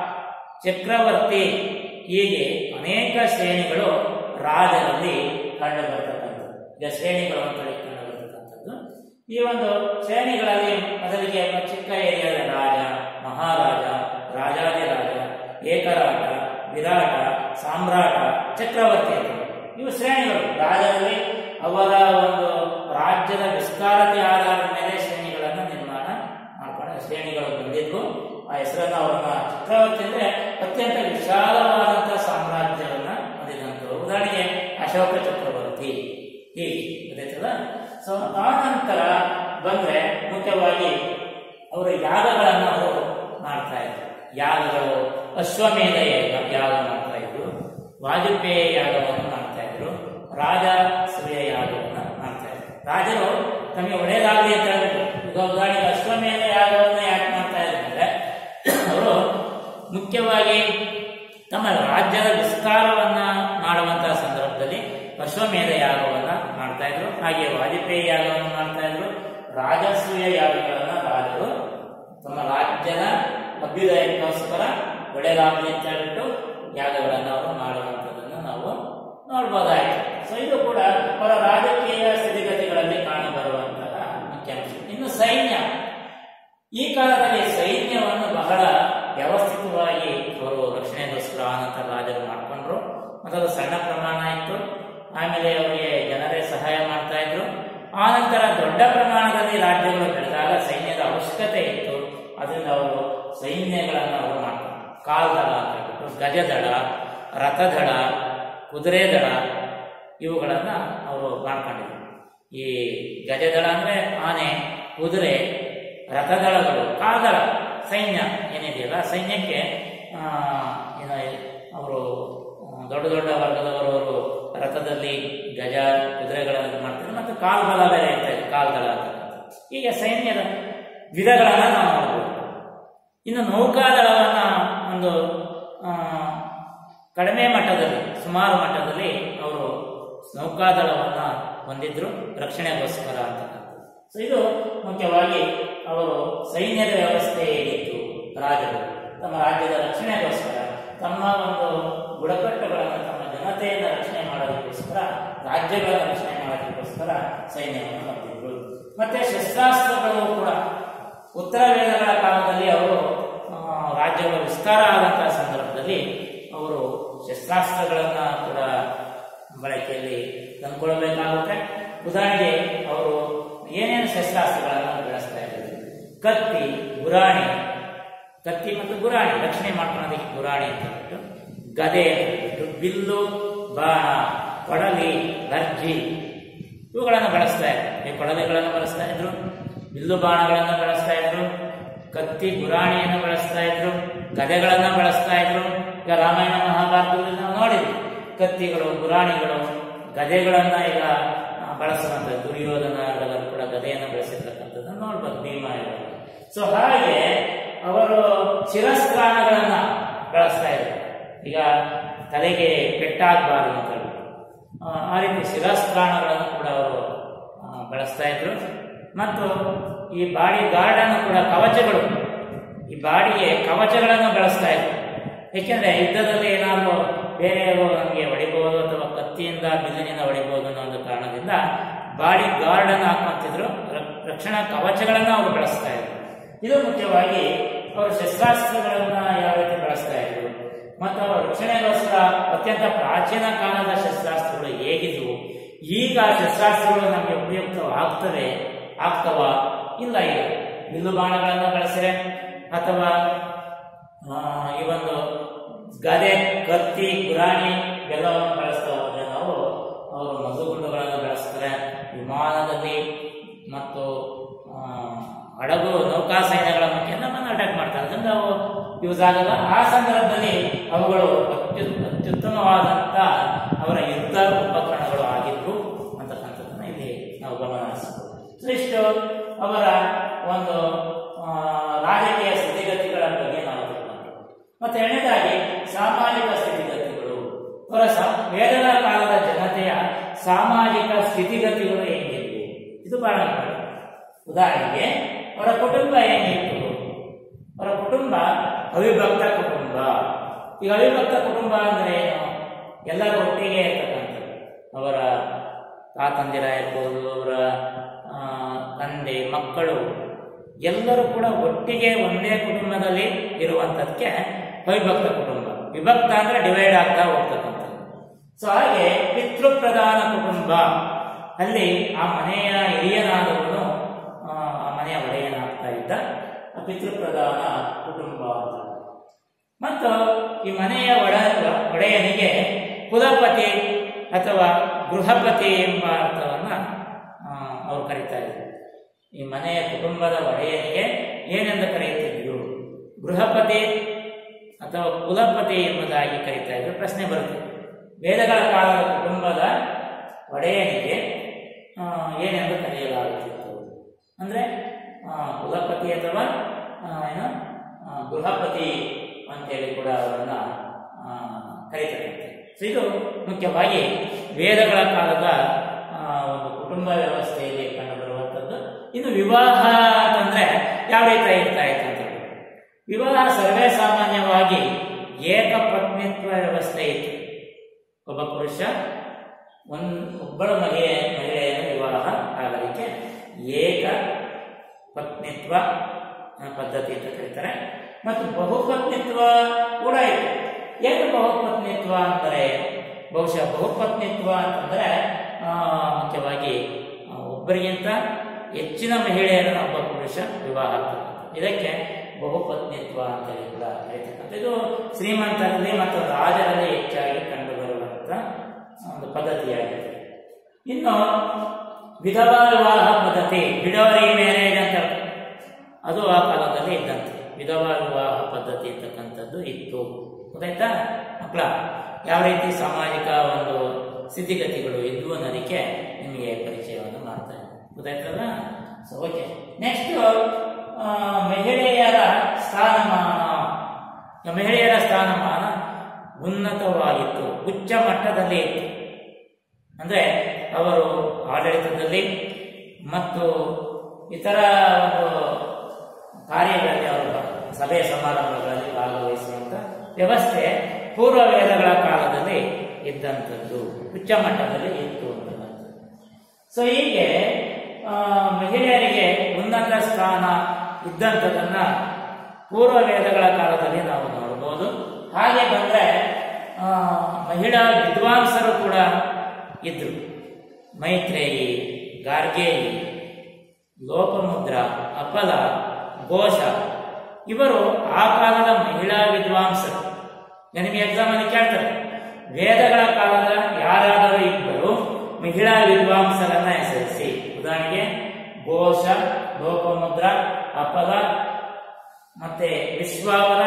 [SPEAKER 1] ಚಕ್ರವರ್ತಿ ಹೀಗೆ ಅನೇಕ ಶ್ರೇಣಿಗಳು ರಾಜರಲ್ಲಿ ಕಂಡು ಬರ್ತಕ್ಕಂಥದ್ದು ಈಗ ಶ್ರೇಣಿಗಳು ಅಂತ ಹೇಳಿ ಕಂಡು ಬರ್ತಕ್ಕಂಥದ್ದು ಈ ಒಂದು ಶ್ರೇಣಿಗಳಲ್ಲಿ ಮೊದಲಿಗೆ ಒಂದು ಚಿಕ್ಕ ಏರಿಯಾದ ರಾಜ ಮಹಾರಾಜ ರಾಜಾದಿರಾಜ ಏಕರಾಟ ವಿರಾಟ ಸಾಮ್ರಾಟ ಚಕ್ರವರ್ತಿ ಅಂತ ಇವು ಶ್ರೇಣಿಗಳು ರಾಜರಲ್ಲಿ ಅವರ ಒಂದು ರಾಜ್ಯದ ವಿಸ್ತಾರತೆ ಆಧಾರದ ಮೇಲೆ ಶ್ರೇಣಿಗಳನ್ನು ನಿರ್ಮಾಣ ಮಾಡ್ಕೊಂಡ ಶ್ರೇಣಿಗಳು ಬಂದಿದ್ವು ಆ ಹೆಸರನ್ನ ಅವರನ್ನ ಚಕ್ರವರ್ತಿ ಅಂದ್ರೆ ಅತ್ಯಂತ ವಿಶಾಲವಾದಂತಹ ಸಾಮ್ರಾಜ್ಯವನ್ನ ಹೊಂದಿದಂಥವ್ರು ಉದಾಹರಣೆಗೆ ಅಶೋಕ ಚಕ್ರವರ್ತಿ ಹೀಗೆ ಗೊತ್ತಾಯ್ತಲ್ಲ ಸೊ ಆ ನಂತರ ಬಂದ್ರೆ ಮುಖ್ಯವಾಗಿ ಅವರು ಯಾಗಗಳನ್ನು ಅವರು ಮಾಡ್ತಾ ಇದ್ರು ಯಾಗಗಳು ಅಶ್ವಮೇಧ ಯಾಗ ಯಾಗ ಮಾಡ್ತಾ ಇದ್ರು ವಾಜಪೇಯಿ ಯಾಗವನ್ನು ಮಾಡ್ತಾ ಇದ್ರು ರಾಜ ಸೂರ್ಯ ಯಾಗವನ್ನು ಮಾಡ್ತಾ ಇದ್ರು ರಾಜರು ತಮಗೆ ಒಳ್ಳೇದಾಗಲಿ ಅಂತ ಹೇಳ್ಬಿಟ್ಟು ಈಗ ಉದಾಹರಣೆಗೆ ಅಶ್ವಮೇಧ ಯಾಗವನ್ನು ಯಾಕೆ ಮಾಡ್ತಾ ಇದ್ರು ಅಂದ್ರೆ ಅವರು ಮುಖ್ಯವಾಗಿ ತಮ್ಮ ರಾಜ್ಯದ ವಿಸ್ತಾರವನ್ನ ಮಾಡುವಂತಹ ಸಂದರ್ಭದಲ್ಲಿ ಅಶ್ವಮೇಧ ಯಾಗವನ್ನ ಮಾಡ್ತಾ ಇದ್ರು ಹಾಗೆ ವಾಜಪೇಯಿ ಯಾಗವನ್ನು ಮಾಡ್ತಾ ಇದ್ರು ರಾಜಸೂಯ ಯಾಗಗಳನ್ನ ರಾಜರು ತಮ್ಮ ರಾಜ್ಯದ ಅಭ್ಯುದಯಕ್ಕೋಸ್ಕರ ಒಳ್ಳೆಯದಾಗಲಿ ಅಂತ ಹೇಳ್ಬಿಟ್ಟು ಯಾಗಗಳನ್ನು ಅವರು ಮಾಡುವಂಥದ್ದನ್ನು ನಾವು ನೋಡ್ಬೋದಾಯ್ತು ಸೊ ಇದು ಕೂಡ ಅವರ ರಾಜಕೀಯ ಸ್ಥಿತಿಗತಿಗಳಲ್ಲಿ ಕಾಣಬರುವಂತಹ ಮುಖ್ಯಾಂಶ ಇನ್ನು ಸೈನ್ಯ ಈ ಕಾಲದಲ್ಲಿ ಸೈನ್ಯವನ್ನು ಬಹಳ ವ್ಯವಸ್ಥಿತವಾಗಿ ಅವರು ರಕ್ಷಣೆಗೋಸ್ಕರ ಆನಂತ ರಾಜರು ಮಾಡಿಕೊಂಡ್ರು ಮೊದಲು ಸಣ್ಣ ಪ್ರಮಾಣ ಇತ್ತು ಆಮೇಲೆ ಅವರಿಗೆ ಜನರೇ ಸಹಾಯ ಮಾಡ್ತಾ ಇದ್ರು ಆನಂತರ ದೊಡ್ಡ ಪ್ರಮಾಣದಲ್ಲಿ ರಾಜ್ಯಗಳು ಬೆಳೆದಾಗ ಸೈನ್ಯದ ಅವಶ್ಯಕತೆ ಇತ್ತು ಅದರಿಂದ ಅವರು ಸೈನ್ಯಗಳನ್ನು ಅವರು ಮಾಡ್ತಾರೆ ಕಾಲ್ದಳ ಅಂತ ಹೇಳ್ಬಿಟ್ಟು ಗಜದಳ ರಥದಳ ಕುದುರೆ ದಳ ಇವುಗಳನ್ನ ಅವರು ಮಾಡ್ಕೊಂಡಿದ್ರು ಈ ಗಜದಳ ಅಂದ್ರೆ ಆನೆ ಕುದುರೆ ರಥದಳಗಳು ಕಾಲ್ದಳ ಸೈನ್ಯ ಏನಿದೆಯಲ್ಲ ಸೈನ್ಯಕ್ಕೆ ಆ, ಏನು ಅವರು ದೊಡ್ಡ ದೊಡ್ಡ ವರ್ಗದವರು ಅವರು ರಥದಲ್ಲಿ ಗಜ ಕುದುರೆಗಳನ್ನು ಮಾಡ್ತಾರೆ ಮತ್ತು ಕಾಲ್ಬಲ ಬೇರೆ ಇರ್ತಾ ಇದೆ ಕಾಲ್ದಳ ಅಂತ ಹೀಗೆ ಸೈನ್ಯದ ವಿಧಗಳನ್ನ ನಾವು ನೋಡ್ಬೋದು ಇನ್ನು ನೌಕಾದಳವನ್ನ ಒಂದು ಆ, ಕಡಿಮೆ ಮಟ್ಟದಲ್ಲಿ ಸುಮಾರು ಮಟ್ಟದಲ್ಲಿ ಅವರು ನೌಕಾದಳವನ್ನ ಹೊಂದಿದ್ರು ರಕ್ಷಣೆಗೋಸ್ಕರ ಅಂತ ಸೊ ಇದು ಮುಖ್ಯವಾಗಿ ಅವರು ಸೈನ್ಯದ ವ್ಯವಸ್ಥೆ ಹೇಗಿತ್ತು ರಾಜರು ತಮ್ಮ ರಾಜ್ಯದ ರಕ್ಷಣೆಗೋಸ್ಕರ ತಮ್ಮ ಒಂದು ಬುಡಕಟ್ಟುಗಳನ್ನು ತಮ್ಮ ಜನತೆಯನ್ನು ರಕ್ಷಣೆ ಮಾಡೋದಕ್ಕೋಸ್ಕರ ರಾಜ್ಯಗಳನ್ನು ರಕ್ಷಣೆ ಮಾಡೋದಕ್ಕೋಸ್ಕರ ಸೈನ್ಯವನ್ನು ಹೊಂದಿದ್ರು ಮತ್ತೆ ಶಸ್ತ್ರಾಸ್ತ್ರಗಳು ಕೂಡ ಉತ್ತರ ವೇದಗಳ ಕಾಲದಲ್ಲಿ ಅವರು ಆ, ರಾಜ್ಯಗಳು ವಿಸ್ತಾರ ಆದಂತಹ ಸಂದರ್ಭದಲ್ಲಿ ಅವರು ಶಸ್ತ್ರಾಸ್ತ್ರಗಳನ್ನ ಕೂಡ ಬಳಕೆಯಲ್ಲಿ ತಂದುಕೊಳ್ಬೇಕಾಗುತ್ತೆ ಉದಾಹರಣೆಗೆ ಅವರು ಏನೇನು ಶಸ್ತ್ರಾಸ್ತ್ರಗಳನ್ನು ಬೆಳೆಸ್ತಾ ಇದ್ದಾರೆ ಕತ್ತಿ ಗುರಾಣಿ ಕತ್ತಿ ಮತ್ತು ಗುರಾಣಿ ರಕ್ಷಣೆ ಮಾಡ್ಕೊಳ್ಳೋದಕ್ಕೆ ಗುರಾಣಿ ಅಂತ ಹೇಳ್ಬಿಟ್ಟು ಗದೆ ಅಂತ ಹೇಳ್ಬಿಟ್ಟು ಬಿಲ್ಲು ಬಾಣ ಕೊಡಲಿ ಲರ್ಜಿ ಇವುಗಳನ್ನು ಬಳಸ್ತಾ ಇದ್ರು ಈ ಕೊಡಲಿಗಳನ್ನು ಬಳಸ್ತಾ ಇದ್ರು ಬಿಲ್ಲು ಬಾಣಗಳನ್ನು ಬಳಸ್ತಾ ಇದ್ರು ಕತ್ತಿ ಗುರಾಣಿಯನ್ನು ಬಳಸ್ತಾ ಇದ್ರು ಗದೆಗಳನ್ನ ಬಳಸ್ತಾ ಇದ್ರು ಈಗ ರಾಮಾಯಣ ಮಹಾಭಾರತದಲ್ಲಿ ನಾವು ನೋಡಿದ್ವಿ ಕತ್ತಿಗಳು ಗುರಾಣಿಗಳು ಗದೆಗಳನ್ನ ಈಗ ಆ, ಬಳಸುವಂತ ದುರ್ಯೋಧನಗಳು ಕೂಡ ಗದೆಯನ್ನು ಬಳಸಿರ್ತಕ್ಕಂಥದ್ದನ್ನು ನೋಡ್ಬೋದು ಭೀಮ ಸೊ ಹಾಗೆ ಅವರು ಶಿರಸ್ತ್ರಾಣಗಳನ್ನ ಬಳಸ್ತಾ ಇದ್ರು ಈಗ ತಲೆಗೆ ಪೆಟ್ಟಾಗಬಾರದು ಅಂತ ಹೇಳ್ಬಿಟ್ಟು ಆ, ಆ ರೀತಿ ಶಿರಸ್ತ್ರಾಣಗಳನ್ನು ಕೂಡ ಅವರು ಆ, ಬಳಸ್ತಾ ಇದ್ರು ಮತ್ತು ಈ ಬಾಡಿ ಗಾರ್ಡನ್ನು ಕೂಡ ಕವಚಗಳು ಈ ಬಾಡಿಗೆ ಕವಚಗಳನ್ನು ಬಳಸ್ತಾ ಇದ್ರು ಏಕೆಂದ್ರೆ ಯುದ್ಧದಲ್ಲಿ ಏನಾದರೂ ಬೇರೆಯವರು ನಮಗೆ ಹೊಡಿಬಹುದು ಅಥವಾ ಕತ್ತಿಯಿಂದ ಬಿಲ್ಲಿನಿಂದ ಹೊಡಿಬಹುದು ಅನ್ನೋ ಒಂದು ಕಾರಣದಿಂದ ಬಾಡಿ ಗಾರ್ಡ್ ಅನ್ನು ಹಾಕೊಂತಿದ್ರು ರ- ರಕ್ಷಣಾ ಕವಚಗಳನ್ನ ಅವರು ಬಳಸ್ತಾ ಇದ್ರು ಇದು ಮುಖ್ಯವಾಗಿ ಅವರು ಶಸ್ತ್ರಾಸ್ತ್ರಗಳನ್ನ ಯಾವ ರೀತಿ ಬಳಸ್ತಾ ಇದ್ರು ಮತ್ತು ಅವರ ರಕ್ಷಣೆಗೋಸ್ಕರ ಅತ್ಯಂತ ಪ್ರಾಚೀನ ಕಾಲದ ಶಸ್ತ್ರಾಸ್ತ್ರಗಳು ಹೇಗಿದ್ವು ಈಗ ಆ ಶಸ್ತ್ರಾಸ್ತ್ರಗಳು ನಮಗೆ ಉಪಯುಕ್ತವಾಗ್ತವೆ ಆಗ್ತವ ಇಲ್ಲ ಈಗ ಬಿಲ್ಲು ಬಾಣಗಳನ್ನು ಬಳಸಿರೆ ಅಥವಾ ಆ, ಈ ಒಂದು ಗದೆ ಕತ್ತಿ ಗುರಾಣಿ ಎಲ್ಲವನ್ನು ಬಳಸ್ತಾ ಹೋದ್ರೆ ನಾವು ಅವರು ಮದ್ದುಗುಂಡುಗಳನ್ನು ಬಳಸ್ತಾರೆ ವಿಮಾನದಲ್ಲಿ ಮತ್ತು ಆ, ಹಡಗು ನೌಕಾ ಸೈನ್ಯಗಳ ಮುಖ್ಯ ನಮ್ಮನ್ನು ಅಟ್ಯಾಕ್ ಮಾಡ್ತಾರೆ ಅದರಿಂದ ಅವು ಯೂಸ್ ಆಗಲ್ಲ ಆ ಸಂದರ್ಭದಲ್ಲಿ ಅವುಗಳು ಅತ್ಯು ಅತ್ಯುತ್ತಮವಾದಂಥ ಅವರ ಯುದ್ಧ ಉಪಕರಣಗಳು ಆಗಿದ್ವು ಅಂತಕ್ಕಂಥದ್ದನ್ನ ಇಲ್ಲಿ ನಾವು ಗಮನಿಸಬಹುದು ಸೊ ಇಷ್ಟು ಅವರ ಒಂದು ಆ, ರಾಜಕೀಯ ಸ್ಥಿತಿಗತಿಗಳ ಬಗ್ಗೆ ನಾವು ತಿಳ್ಕೊಂಡ್ವಿ ಮತ್ತೆ ಎರಡನೇದಾಗಿ ಸಾಮಾಜಿಕ ಸ್ಥಿತಿಗತಿಗಳು ಅವರ ಸ- ವೇದಗಳ ಕಾಲದ ಜನತೆಯ ಸಾಮಾಜಿಕ ಸ್ಥಿತಿಗತಿಗಳು ಹೇಗಿದ್ವು ಇದು ಬಹಳ ಮುಖ್ಯ. ಉದಾಹರಣೆಗೆ ಅವರ ಕುಟುಂಬ ಹೇಗಿತ್ತು ಅವರ ಕುಟುಂಬ ಅವಿಭಕ್ತ ಕುಟುಂಬ ಈಗ ಅವಿಭಕ್ತ ಕುಟುಂಬ ಅಂದ್ರೆ ಏನು ಎಲ್ಲರೂ ಒಟ್ಟಿಗೆ ಇರ್ತಕ್ಕಂಥದ್ದು ಅವರ ತಾತಂದಿರ ಇರ್ಬೋದು ಅವರ ಆ, ತಂದೆ ಮಕ್ಕಳು ಎಲ್ಲರೂ ಕೂಡ ಒಟ್ಟಿಗೆ ಒಂದೇ ಕುಟುಂಬದಲ್ಲಿ ಇರುವಂಥದ್ದಕ್ಕೆ ಅವಿಭಕ್ತ ಕುಟುಂಬ ವಿಭಕ್ತ ಅಂದ್ರೆ ಡಿವೈಡ್ ಆಗ್ತಾ ಹೋಗ್ತಕ್ಕಂಥದ್ದು ಸೊ ಹಾಗೆ ಪಿತೃಪ್ರಧಾನ ಕುಟುಂಬ ಅಲ್ಲಿ ಆ ಮನೆಯ ಹಿರಿಯನಾದವನು ಆ ಆ ಮನೆಯ ಒಡೆಯನಾಗ್ತಾ ಇದ್ದ ಆ ಪಿತೃಪ್ರಧಾನ ಕುಟುಂಬ ಅಂತ ಮತ್ತು ಈ ಮನೆಯ ಒಡ ಒಡೆಯನಿಗೆ ಕುಲಪತಿ ಅಥವಾ ಗೃಹಪತಿ ಎಂಬ ಅರ್ಥವನ್ನ ಆ, ಅವರು ಕರೀತಾ ಇದ್ರು ಈ ಮನೆಯ ಕುಟುಂಬದ ಒಡೆಯನಿಗೆ ಏನೆಂದು ಕರೆಯುತ್ತಿದ್ರು ಗೃಹಪತಿ ಅಥವಾ ಕುಲಪತಿ ಎಂಬುದಾಗಿ ಕರೀತಾ ಇದ್ರು ಪ್ರಶ್ನೆ ಬರುತ್ತೆ ವೇದಗಳ ಕಾಲದ ಕುಟುಂಬದ ಒಡೆಯನಿಗೆ ಆ, ಏನೆಂದು ಕರೆಯಲಾಗುತ್ತಿತ್ತು ಅಂದ್ರೆ ಆ, ಕುಲಪತಿ ಅಥವಾ ಆ, ಏನು ಆ, ಗೃಹಪತಿ ಅಂತೇಳಿ ಕೂಡ ಅವರನ್ನ ಆ, ಕರೀತಕ್ಕಂಥದ್ದು ಸೊ ಇದು ಮುಖ್ಯವಾಗಿ ವೇದಗಳ ಕಾಲದ ಆ, ಒಂದು ಕುಟುಂಬ ವ್ಯವಸ್ಥೆಯಲ್ಲಿ ಕಂಡುಬರುವಂಥದ್ದು ಇನ್ನು ವಿವಾಹ ಅಂತಂದ್ರೆ ಯಾವ ರೀತಿ ಇರ್ತಾ ಇತ್ತು ಅಂತ ಹೇಳಿ. ವಿವಾಹ ಸರ್ವೇ ಸಾಮಾನ್ಯವಾಗಿ ಏಕಪತ್ನಿತ್ವ ವ್ಯವಸ್ಥೆ ಇತ್ತು ಒಬ್ಬ ಪುರುಷ ಒಂದು ಒಬ್ಬಳ ಮಹಿಳೆ ಮಹಿಳೆಯನ್ನು ವಿವಾಹ ಆಗಲಿಕ್ಕೆ ಏಕ ಪತ್ನಿತ್ವ ಆ, ಪದ್ಧತಿ ಅಂತ ಕರೀತಾರೆ ಮತ್ತು ಬಹುಪತ್ನಿತ್ವ ಕೂಡ ಇದೆ ಏನು ಬಹುಪತ್ನಿತ್ವ ಅಂದರೆ ಬಹುಶಃ ಬಹುಪತ್ನಿತ್ವ ಅಂತಂದ್ರೆ ಆ, ಮುಖ್ಯವಾಗಿ ಆ, ಒಬ್ಬರಿಗಿಂತ ಹೆಚ್ಚಿನ ಮಹಿಳೆಯರನ್ನು ಒಬ್ಬ ಪುರುಷ ವಿವಾಹ ಆಗ್ತಕ್ಕಂಥದ್ದು ಇದಕ್ಕೆ ಬಹುಪತ್ನಿತ್ವ ಅಂತ ಹೇಳಿ ಕೂಡ ಕರೀತಕ್ಕಂಥ ಇದು ಶ್ರೀಮಂತರಲ್ಲಿ ಮತ್ತು ರಾಜರಲ್ಲಿ ಹೆಚ್ಚಾಗಿ ಕಂಡುಬರುವಂಥ ಒಂದು ಪದ್ಧತಿಯಾಗಿದೆ ಇನ್ನು ವಿಧವಾ ವಿವಾಹ ಪದ್ಧತಿ ವಿಡೋರಿ ಮ್ಯಾರೇಜ್ ಅಂತ ಅದು ಆ ಕಾಲದಲ್ಲಿ ಇದ್ದಂತೆ ವಿಧವಾ ವಿವಾಹ ಪದ್ಧತಿ ಇರ್ತಕ್ಕಂಥದ್ದು ಇತ್ತು ಗೊತ್ತಾಯ್ತಾ ಮಕ್ಕಳ ಯಾವ ರೀತಿ ಸಾಮಾಜಿಕ ಒಂದು ಸ್ಥಿತಿಗತಿಗಳು ಇದ್ವು ಅನ್ನೋದಕ್ಕೆ ನಿಮಗೆ ಪರಿಚಯವನ್ನು ಮಾಡ್ತಾ ಇದ್ದೀನಿ ಗೊತ್ತಾಯ್ತಲ್ಲ ಸೊ ಓಕೆ ನೆಕ್ಸ್ಟ್ ಮಹಿಳೆಯರ ಸ್ಥಾನಮಾನ ಮಹಿಳೆಯರ ಸ್ಥಾನಮಾನ ಉನ್ನತವಾಗಿತ್ತು ಉಚ್ಚ ಮಟ್ಟದಲ್ಲಿ ಇತ್ತು ಅಂದ್ರೆ ಅವರು ಆಡಳಿತದಲ್ಲಿ ಮತ್ತು ಇತರ ಒಂದು ಕಾರ್ಯಗಳಲ್ಲಿ ಅವರು ಸಭೆ ಸಮಾರಂಭಗಳಲ್ಲಿ ಭಾಗವಹಿಸುವಂತ ವ್ಯವಸ್ಥೆ ಪೂರ್ವ ವೇದಗಳ ಕಾಲದಲ್ಲಿ ಇದ್ದಂಥದ್ದು ಉಚ್ಚ ಮಟ್ಟದಲ್ಲಿ ಇತ್ತು ಅನ್ನುವಂಥದ್ದು ಸೊ ಹೀಗೆ ಆ, ಮಹಿಳೆಯರಿಗೆ ಉನ್ನತ ಸ್ಥಾನ ಇದ್ದಂಥದನ್ನ ಪೂರ್ವ ವೇದಗಳ ಕಾಲದಲ್ಲಿ ನಾವು ನೋಡಬಹುದು ಹಾಗೆ ಬಂದ್ರೆ ಆ, ಮಹಿಳಾ ವಿದ್ವಾಂಸರು ಕೂಡ ಇದ್ರು ಮೈತ್ರೇಯಿ ಗಾರ್ಗೇಯಿ ಲೋಪಮುದ್ರ ಅಪಲ ಘೋಷ ಇವರು ಆ ಕಾಲದ ಮಹಿಳಾ ವಿದ್ವಾಂಸರು ನಿಮಗೆ ಎಕ್ಸಾಮ್ ಅಲ್ಲಿ ಕೇಳ್ತಾರೆ ವೇದಗಳ ಕಾಲದ ಯಾರಾದರೂ ಇಬ್ಬರು ಮಹಿಳಾ ವಿದ್ವಾಂಸರನ್ನ ಹೆಸರಿಸಿ ಉದಾಹರಣೆಗೆ ಘೋಷ ಲೋಪಮುದ್ರ ಅಪಲ ಮತ್ತೆ ವಿಶ್ವಾವರ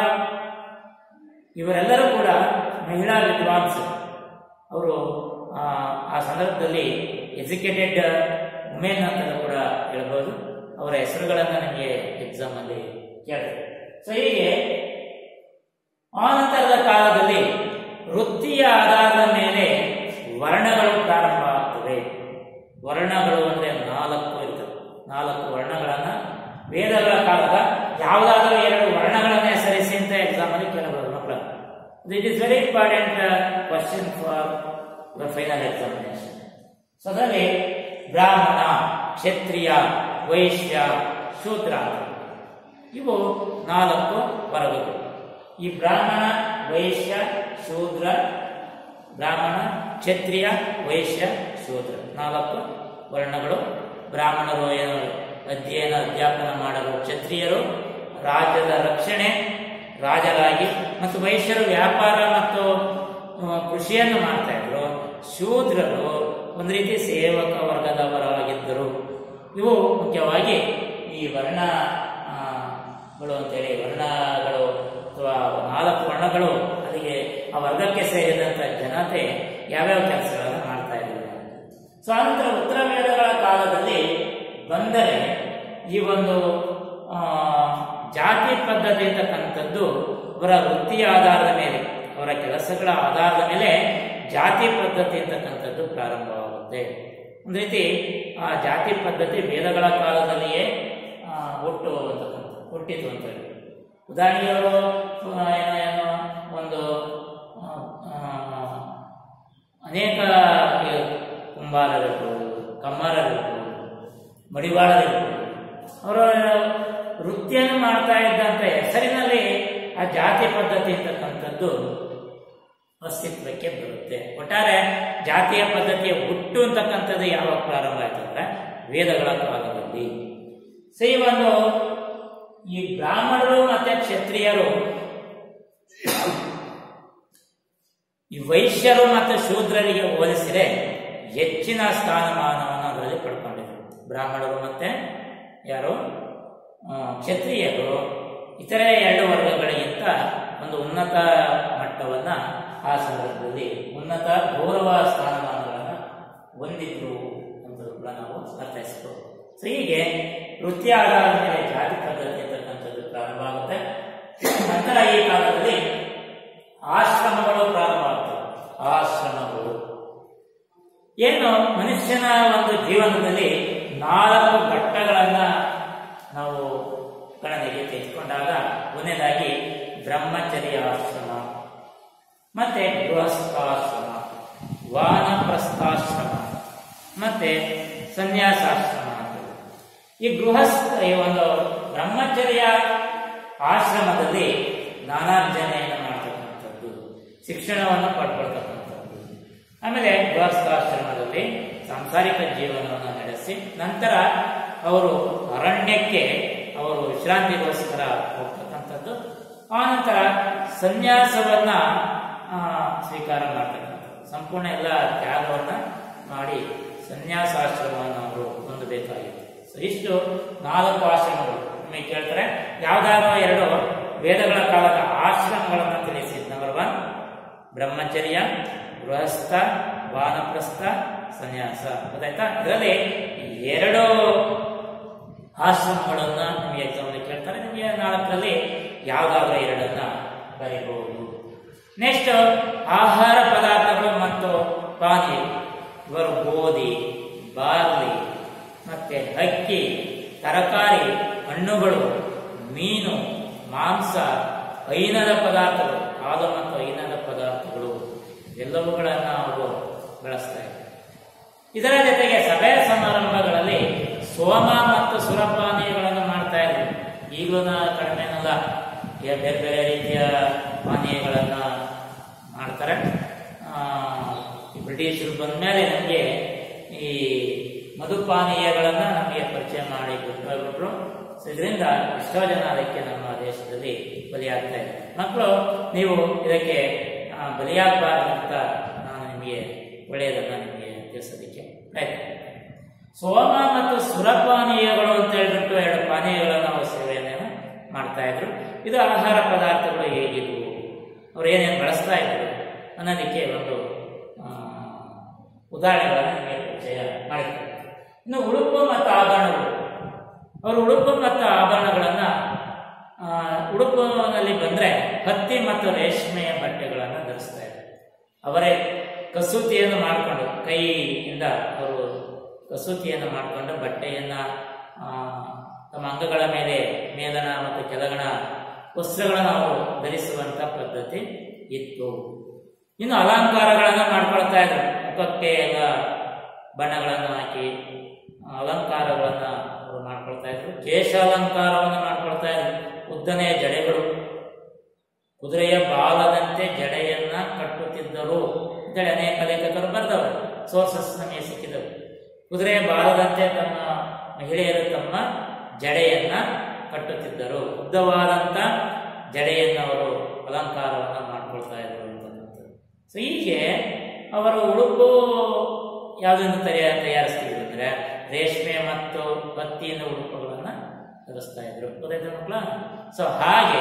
[SPEAKER 1] ಇವರೆಲ್ಲರೂ ಕೂಡ ಮಹಿಳಾ ವಿದ್ವಾಂಸರು ಅವರು ಆ, ಆ ಸಂದರ್ಭದಲ್ಲಿ ಎಜುಕೇಟೆಡ್ ವುಮೆನ್ ಅಂತ ಕೂಡ ಹೇಳ್ಬೋದು ಅವರ ಹೆಸರುಗಳನ್ನು ನಿಮಗೆ ಎಕ್ಸಾಮ್ ಅಲ್ಲಿ ಕೇಳ್ತಾರೆ ಸೊ ಹೀಗೆ ಆನಂತರದ ಕಾಲದಲ್ಲಿ ವೃತ್ತಿಯ ಆಧಾರದ ಮೇಲೆ ವರ್ಣಗಳು ಪ್ರಾರಂಭ ಆಗ್ತವೆ ವರ್ಣಗಳು ಅಂದ್ರೆ ನಾಲ್ಕು ಇರ್ತವೆ ನಾಲ್ಕು ವರ್ಣಗಳನ್ನ ವೇದಗಳ ಕಾಲದ ಯಾವುದಾದರೂ ಎರಡು ವರ್ಣಗಳನ್ನ ಹೆಸರಿಸಿ ಅಂತ ಎಕ್ಸಾಮ್ ಅಲ್ಲಿ ಕೇಳಬಹುದು ಮಕ್ಕಳು it is very important question for final examination so ಅದರಲ್ಲಿ ಬ್ರಾಹ್ಮಣ ಕ್ಷತ್ರಿಯ ವೈಶ್ಯ ಶೂದ್ರ ಇವು ನಾಲ್ಕು ವರ್ಗಗಳು ಈ ಬ್ರಾಹ್ಮಣ ವೈಶ್ಯ ಶೂದ್ರ ಬ್ರಾಹ್ಮಣ ಕ್ಷತ್ರಿಯ ವೈಶ್ಯ ಶೂದ್ರ ನಾಲ್ಕು ವರ್ಣಗಳು ಬ್ರಾಹ್ಮಣರು ಏನು ಅಧ್ಯಯನ ಅಧ್ಯಾಪನ ಮಾಡಲು ಕ್ಷತ್ರಿಯರು ರಾಜ್ಯದ ರಕ್ಷಣೆ ರಾಜರಾಗಿ ಮತ್ತು ವೈಶ್ಯರು ವ್ಯಾಪಾರ ಮತ್ತು ಆ, ಕೃಷಿಯನ್ನು ಮಾಡ್ತಾ ಇದ್ರು ಶೂದ್ರರು ಒಂದು ರೀತಿ ಸೇವಕ ವರ್ಗದವರಾಗಿದ್ದರು ಇವು ಮುಖ್ಯವಾಗಿ ಈ ವರ್ಣ ಆ, ಗಳು ಅಂತೇಳಿ ವರ್ಣಗಳು ಅಥವಾ ನಾಲ್ಕು ವರ್ಣಗಳು ಅಲ್ಲಿಗೆ ಆ ವರ್ಗಕ್ಕೆ ಸೇರಿದಂತ ಜನತೆ ಯಾವ್ಯಾವ ಕೆಲಸಗಳನ್ನು ಮಾಡ್ತಾ ಇದ್ದಾರೆ ಸೊ ಆನಂತರ ಉತ್ತರ ವೇದಗಳ ಕಾಲದಲ್ಲಿ ಬಂದರೆ ಈ ಒಂದು ಆ, ಜಾತಿ ಪದ್ಧತಿ ಅಂತಕ್ಕಂಥದ್ದು ಅವರ ವೃತ್ತಿಯ ಆಧಾರದ ಮೇಲೆ ಅವರ ಕೆಲಸಗಳ ಆಧಾರದ ಮೇಲೆ ಜಾತಿ ಪದ್ಧತಿ ಅಂತಕ್ಕಂಥದ್ದು ಪ್ರಾರಂಭವಾಗುತ್ತೆ ಒಂದು ರೀತಿ ಆ ಜಾತಿ ಪದ್ಧತಿ ವೇದಗಳ ಕಾಲದಲ್ಲಿಯೇ ಆ, ಹುಟ್ಟು ಅಂತಕ್ಕಂಥದ್ದು ಹುಟ್ಟಿತು ಅಂತ ಹೇಳಿ ಉದಾಹರಣೆಗೆ ಅವರು ಆ, ಏನೋ ಏನೋ ಒಂದು ಆ, ಆ, ಅನೇಕ ಈ ಕುಂಬಾರರಿರ್ಬೋದು ಕಮ್ಮಾರರಿರ್ಬೋದು ಮಡಿವಾಳರಿರ್ಬೋದು ಅವರ ವೃತ್ತಿಯನ್ನು ಮಾಡ್ತಾ ಇದ್ದಂತ ಹೆಸರಿನಲ್ಲಿ ಆ ಜಾತಿ ಪದ್ಧತಿ ಅಂತಕ್ಕಂಥದ್ದು ಅಸ್ತಿತ್ವಕ್ಕೆ ಬರುತ್ತೆ ಒಟ್ಟಾರೆ ಜಾತಿಯ ಪದ್ಧತಿಯ ಹುಟ್ಟು ಅಂತಕ್ಕಂಥದ್ದು ಯಾವಾಗ ಪ್ರಾರಂಭ ಆಯ್ತು ಅಂದ್ರೆ ವೇದಗಳ ಕಾಲದಲ್ಲಿ ಸೊ ಈ ಒಂದು ಈ ಬ್ರಾಹ್ಮಣರು ಮತ್ತೆ ಕ್ಷತ್ರಿಯರು ಈ ವೈಶ್ಯರು ಮತ್ತು ಶೂದ್ರರಿಗೆ ಹೋಲಿಸಿದರೆ ಹೆಚ್ಚಿನ ಸ್ಥಾನಮಾನವನ್ನು ಅದರಲ್ಲಿ ಪಡ್ಕೊಂಡಿದ್ರು ಬ್ರಾಹ್ಮಣರು ಮತ್ತೆ ಯಾರು ಆ, ಕ್ಷತ್ರಿಯರು ಇತರೆ ಎರಡು ವರ್ಗಗಳಿಗಿಂತ ಒಂದು ಉನ್ನತ ಮಟ್ಟವನ್ನ ಆ ಸಂದರ್ಭದಲ್ಲಿ ಉನ್ನತ ಗೌರವ ಸ್ಥಾನಮಾನಗಳನ್ನು ಹೊಂದಿದ್ರು ಅಂತ ಕೂಡ ನಾವು ಅರ್ಥೈಸಬಹುದು ಸೊ ಹೀಗೆ ವೃತ್ತಿ ಆಧಾರದ ಮೇಲೆ ಜಾತಿ ಪದ್ಧತಿ ಅಂತಕ್ಕಂಥದ್ದು ಪ್ರಾರಂಭ ಆಗುತ್ತೆ ನಂತರ ಈ ಕಾಲದಲ್ಲಿ ಆಶ್ರಮಗಳು ಪ್ರಾರಂಭ ಆಗ್ತವೆ ಆಶ್ರಮಗಳು ಏನು ಮನುಷ್ಯನ ಒಂದು ಜೀವನದಲ್ಲಿ ನಾಲ್ಕು ಘಟ್ಟಗಳನ್ನ ನಾವು ಗಣನೆಗೆ ತೆಗೆದುಕೊಂಡಾಗ ಒಂದನೇದಾಗಿ ಬ್ರಹ್ಮಚರ್ಯ ಆಶ್ರಮ ಮತ್ತೆ ಗೃಹಸ್ಥಾಶ್ರಮ ವಾನಪ್ರಸ್ಥ ಗೃಹಸ್ಥಾಶ್ರಮ ಮತ್ತೆ ಸನ್ಯಾಸಾಶ್ರಮ ಅಂತ ಈ ಗೃಹಸ್ಥ ಈ ಒಂದು ಬ್ರಹ್ಮಚರ್ಯ ಆಶ್ರಮದಲ್ಲಿ ಜ್ಞಾನಾರ್ಜನೆಯನ್ನು ಮಾಡ್ತಕ್ಕಂಥದ್ದು ಶಿಕ್ಷಣವನ್ನು ಪಡ್ಕೊಳ್ತಕ್ಕಂಥದ್ದು ಆಮೇಲೆ ಗೃಹಸ್ಥಾಶ್ರಮದಲ್ಲಿ ಸಾಂಸಾರಿಕ ಜೀವನವನ್ನು ನಡೆಸಿ ನಂತರ ಅವರು ಅರಣ್ಯಕ್ಕೆ ಅವರು ವಿಶ್ರಾಂತಿಗೋಸ್ಕರ ಹೋಗ್ತಕ್ಕಂಥದ್ದು ಆನಂತರ ಸನ್ಯಾಸವನ್ನ ಆ, ಸ್ವೀಕಾರ ಮಾಡ್ತಕ್ಕಂಥದ್ದು ಸಂಪೂರ್ಣ ಎಲ್ಲ ತ್ಯಾಗವನ್ನ ಮಾಡಿ ಸನ್ಯಾಸಾಶ್ರಮವನ್ನು ಅವರು ಹೊಂದಬೇಕಾಗಿತ್ತು ಸೊ ಇಷ್ಟು ನಾಲ್ಕು ಆಶ್ರಮಗಳು ನಿಮಗೆ ಕೇಳ್ತಾರೆ ಯಾವ್ದಾದ್ರು ಎರಡು ವೇದಗಳ ಕಾಲದ ಆಶ್ರಮಗಳನ್ನು ತಿಳಿಸಿ ನಂಬರ್ ಒನ್ ಬ್ರಹ್ಮಚರ್ಯ ಗೃಹಸ್ಥ ವಾನಪ್ರಸ್ಥ ಸನ್ಯಾಸ ಗೊತ್ತಾಯ್ತಾ ಇದರಲ್ಲಿ ಎರಡು ಆಶ್ರಮಗಳನ್ನ ನಿಮಗೆ ಎಕ್ಸಾಮ್ ಕೇಳ್ತಾರೆ ನಿಮಗೆ ನಾಲ್ಕರಲ್ಲಿ ಯಾವ್ದಾದ್ರು ಎರಡನ್ನ ಬರೀಬಹುದು ನೆಕ್ಸ್ಟ್ ಆಹಾರ ಪದಾರ್ಥಗಳು ಮತ್ತು ಪಾನೀಯ ಇವರು ಗೋಧಿ ಬಾರ್ಲಿ ಮತ್ತೆ ಅಕ್ಕಿ ತರಕಾರಿ ಹಣ್ಣುಗಳು ಮೀನು ಮಾಂಸ ಐನದ ಪದಾರ್ಥಗಳು ಹಾಲು ಮತ್ತು ಐನದ ಪದಾರ್ಥಗಳು ಎಲ್ಲವುಗಳನ್ನ ಅವರು ಬಳಸ್ತಾ ಇದ್ದಾರೆ ಇದರ ಜೊತೆಗೆ ಸಭೆ ಸಮಾರಂಭಗಳಲ್ಲಿ ಸೋಮ ಮತ್ತು ಸುರಪಾನೀಯಗಳನ್ನು ಮಾಡ್ತಾ ಇದ್ರು ಈಗಲೂ ಕಡಿಮೆನಲ್ಲ ಈಗ ಬೇರೆ ಬೇರೆ ರೀತಿಯ ಪಾನೀಯಗಳನ್ನ ಮಾಡ್ತಾರೆ ಆ, ಈ ಬ್ರಿಟಿಷರು ಬಂದ ಮೇಲೆ ನಮಗೆ ಈ ಮಧುಪಾನೀಯಗಳನ್ನ ನಮಗೆ ಪರಿಚಯ ಮಾಡಿ ಬಿಟ್ರು ಸೊ ಇದರಿಂದ ಎಷ್ಟೋ ಜನ ಅದಕ್ಕೆ ನಮ್ಮ ದೇಶದಲ್ಲಿ ಬಲಿಯಾಗ್ತಾ ಇದೆ ಮಕ್ಕಳು ನೀವು ಇದಕ್ಕೆ ಆ, ಬಲಿಯಾಗಬಾರ್ದು ಅಂತ ನಾನು ನಿಮಗೆ ಒಳ್ಳೆಯದನ್ನ ನಿಮಗೆ ತಿಳಿಸೋದಕ್ಕೆ ಪ್ರಯತ್ನ ಸೋಮ ಮತ್ತು ಸುರಪಾನೀಯಗಳು ಅಂತ ಹೇಳ್ಬಿಟ್ಟು ಎರಡು ಪಾನೀಯಗಳನ್ನು ಅವರು ಸೇವೆಯನ್ನು ಮಾಡ್ತಾ ಇದ್ರು ಇದು ಆಹಾರ ಪದಾರ್ಥಗಳು ಹೇಗಿದ್ವು ಅವ್ರು ಏನೇನು ಬಳಸ್ತಾ ಇದ್ರು ಅನ್ನೋದಕ್ಕೆ ಒಂದು ಆ, ಉದಾಹರಣೆಗಳನ್ನು ನಿಮಗೆ ಪರಿಚಯ ಮಾಡಿದ್ದಾರೆ ಇನ್ನು ಉಡುಪು ಮತ್ತು ಆಭರಣಗಳು ಅವರು ಉಡುಪು ಮತ್ತು ಆಭರಣಗಳನ್ನ ಆ, ಉಡುಪಿನಲ್ಲಿ ಬಂದ್ರೆ ಹತ್ತಿ ಮತ್ತು ರೇಷ್ಮೆಯ ಬಟ್ಟೆಗಳನ್ನು ಧರಿಸ್ತಾ ಇದ್ದಾರೆ ಅವರೇ ಕಸೂತಿಯನ್ನು ಮಾಡಿಕೊಂಡು ಕೈಯಿಂದ ಅವರು ಕಸೂತಿಯನ್ನು ಮಾಡಿಕೊಂಡು ಬಟ್ಟೆಯನ್ನ ಆ, ತಮ್ಮ ಅಂಗಗಳ ಮೇಲೆ ಮೇಲಣ ಮತ್ತು ಕೆಳಗಣ ವಸ್ತ್ರಗಳನ್ನು ಅವರು ಧರಿಸುವಂತ ಪದ್ಧತಿ ಇತ್ತು ಇನ್ನು ಅಲಂಕಾರಗಳನ್ನು ಮಾಡ್ಕೊಳ್ತಾ ಇದ್ರು ಮುಖಕ್ಕೆ ಎಲ್ಲ ಬಣ್ಣಗಳನ್ನು ಹಾಕಿ ಅಲಂಕಾರಗಳನ್ನ ಅವರು ಮಾಡ್ಕೊಳ್ತಾ ಇದ್ರು ಕೇಶ ಅಲಂಕಾರವನ್ನು ಮಾಡ್ಕೊಳ್ತಾ ಇದ್ರು ಉದ್ದನೆಯ ಜಡೆಗಳು ಕುದುರೆಯ ಬಾಲದಂತೆ ಜಡೆಯನ್ನ ಕಟ್ಟುತ್ತಿದ್ದರು ಅಂತೇಳಿ ಅನೇಕ ಲೇಖಕರು ಬರೆದವರು ಸೋರ್ಸಸ್ ನಮಗೆ ಸಿಕ್ಕಿದವು ಕುದುರೆಯ ಬಾಲದಂತೆ ತಮ್ಮ ಮಹಿಳೆಯರು ತಮ್ಮ ಜಡೆಯನ್ನ ಕಟ್ಟುತ್ತಿದ್ದರು ಉದ್ದವಾದಂತ ಜಡೆಯನ್ನು ಅವರು ಅಲಂಕಾರವನ್ನ ಮಾಡ್ಕೊಳ್ತಾ ಇದ್ರು ಅಂತಕ್ಕಂಥದ್ದು ಸೊ ಹೀಗೆ ಅವರು ಉಡುಪು ಯಾವುದನ್ನು ತಯಾರ ತಯಾರಿಸ್ತಿದ್ರು ಅಂದ್ರೆ ರೇಷ್ಮೆ ಮತ್ತು ಹತ್ತಿಯಿಂದ ಉಡುಪುಗಳನ್ನ ಧರಿಸ್ತಾ ಇದ್ರು ಗೊತ್ತಾಯ್ತಾ ಮಕ್ಕಳ ಸೊ ಹಾಗೆ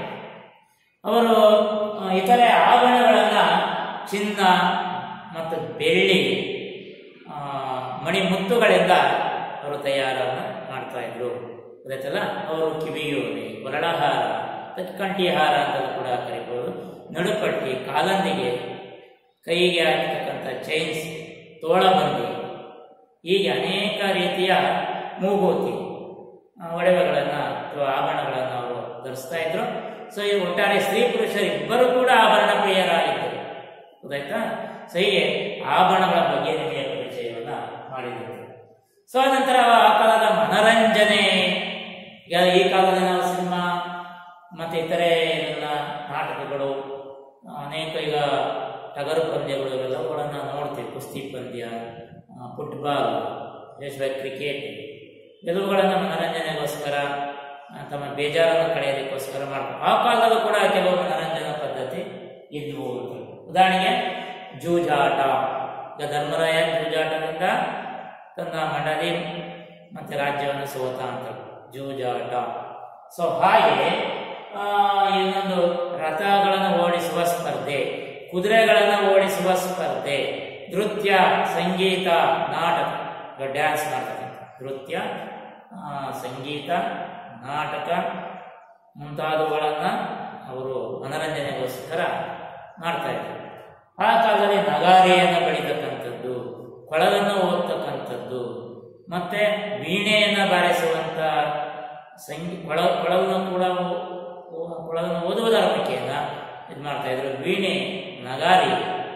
[SPEAKER 1] ಅವರು ಆ, ಇತರೆ ಆಭರಣಗಳನ್ನ ಚಿನ್ನ ಮತ್ತು ಬೆಳ್ಳಿ ಆ, ಮಣಿ ಮುತ್ತುಗಳಿಂದ ಅವರು ತಯಾರನ್ನ ಮಾಡ್ತಾ ಇದ್ರು ಗೊತ್ತಾಯ್ತಲ್ಲ ಅವರು ಕಿವಿಯೋಲೆ ಕೊರಳಹಾರ ತತ್ಕಂಠಿ ಹಾರ ಅಂತ ಕೂಡ ಕರಿಬಹುದು ನಡುಪಟ್ಟಿ ಕಾಲಂದಿಗೆ ಕೈಗೆ ಹಾಕತಕ್ಕಂಥ ಚೈನ್ಸ್ ತೋಳಬಂದಿ ಹೀಗೆ ಅನೇಕ ರೀತಿಯ ಮೂಗೂತಿ ಆ, ಒಡವೆಗಳನ್ನ ಅಥವಾ ಆಭರಣಗಳನ್ನು ಅವರು ಧರಿಸ್ತಾ ಇದ್ರು ಸೊ ಈ ಒಟ್ಟಾರೆ ಸ್ತ್ರೀ ಪುರುಷರು ಇಬ್ಬರು ಕೂಡ ಆಭರಣ ಪ್ರಿಯರಾಗಿದ್ದರು ಗೊತ್ತಾಯ್ತಾ ಸೊ ಹೀಗೆ ಆಭರಣಗಳ ಬಗ್ಗೆ ನಿಮಗೆ ಪರಿಚಯವನ್ನ ಮಾಡಿದರು ಸೊ ನಂತರ ಆ ಕಾಲದ ಮನರಂಜನೆ ಈಗ ಈ ಕಾಲದ ನಾವು ಸಿನಿಮಾ ಮತ್ತೆ ಇತರೆ ಎಲ್ಲ ನಾಟಕಗಳು ಅನೇಕ ಈಗ ಟಗರು ಪಂದ್ಯಗಳು ಇವೆಲ್ಲವುಗಳನ್ನು ನೋಡ್ತೀವಿ ಕುಸ್ತಿ ಪಂದ್ಯ ಆ, ಫುಟ್ಬಾಲ್ ವಿಶೇಷವಾಗಿ ಕ್ರಿಕೆಟ್ ಎಲ್ಲವುಗಳನ್ನು ಮನರಂಜನೆಗೋಸ್ಕರ ಆ, ತಮ್ಮ ಬೇಜಾರನ್ನು ಕಳೆಯೋದಕ್ಕೋಸ್ಕರ ಮಾಡ್ತಾರೆ ಆ ಕಾಲದಲ್ಲೂ ಕೂಡ ಕೆಲವು ಮನರಂಜನಾ ಪದ್ಧತಿ ಇದ್ವು ಅಂತ ಉದಾಹರಣೆಗೆ ಜೂಜಾಟ ಈಗ ಧರ್ಮರಾಯ ಜೂಜಾಟದಿಂದ ತನ್ನ ಮಂಡಳಿ ಮತ್ತೆ ರಾಜ್ಯವನ್ನು ಸೋತ ಅಂತ ಜೂಜಾಟ ಸೊ ಹಾಗೆ ಆ, ಇನ್ನೊಂದು ರಥಗಳನ್ನು ಓಡಿಸುವ ಸ್ಪರ್ಧೆ ಕುದುರೆಗಳನ್ನು ಓಡಿಸುವ ಸ್ಪರ್ಧೆ ನೃತ್ಯ ಸಂಗೀತ ನಾಟಕ ಡ್ಯಾನ್ಸ್ ಮಾಡ್ತಕ್ಕಂಥ ನೃತ್ಯ ಆ, ಸಂಗೀತ ನಾಟಕ ಮುಂತಾದವುಗಳನ್ನು ಅವರು ಮನರಂಜನೆಗೋಸ್ಕರ ಮಾಡ್ತಾ ಇದ್ರು ಆ ಕಾಲದಲ್ಲಿ ನಗಾರಿಯನ್ನು ಬಡಿತಕ್ಕಂಥದ್ದು ಕೊಳಲನ್ನು ಓದ್ತಕ್ಕಂಥದ್ದು ಮತ್ತೆ ವೀಣೆಯನ್ನು ಬಾರಿಸುವಂತ ಸಂಗೀ ಕೊಳ ಕೊಳಲನ್ನು ಕೂಡ ಓ- ಕೊಳಲನ್ನು ಓದುವುದರ ಮುಖೇನ ಇದು ಮಾಡ್ತಾ ಇದ್ರು ವೀಣೆ ನಗಾರಿ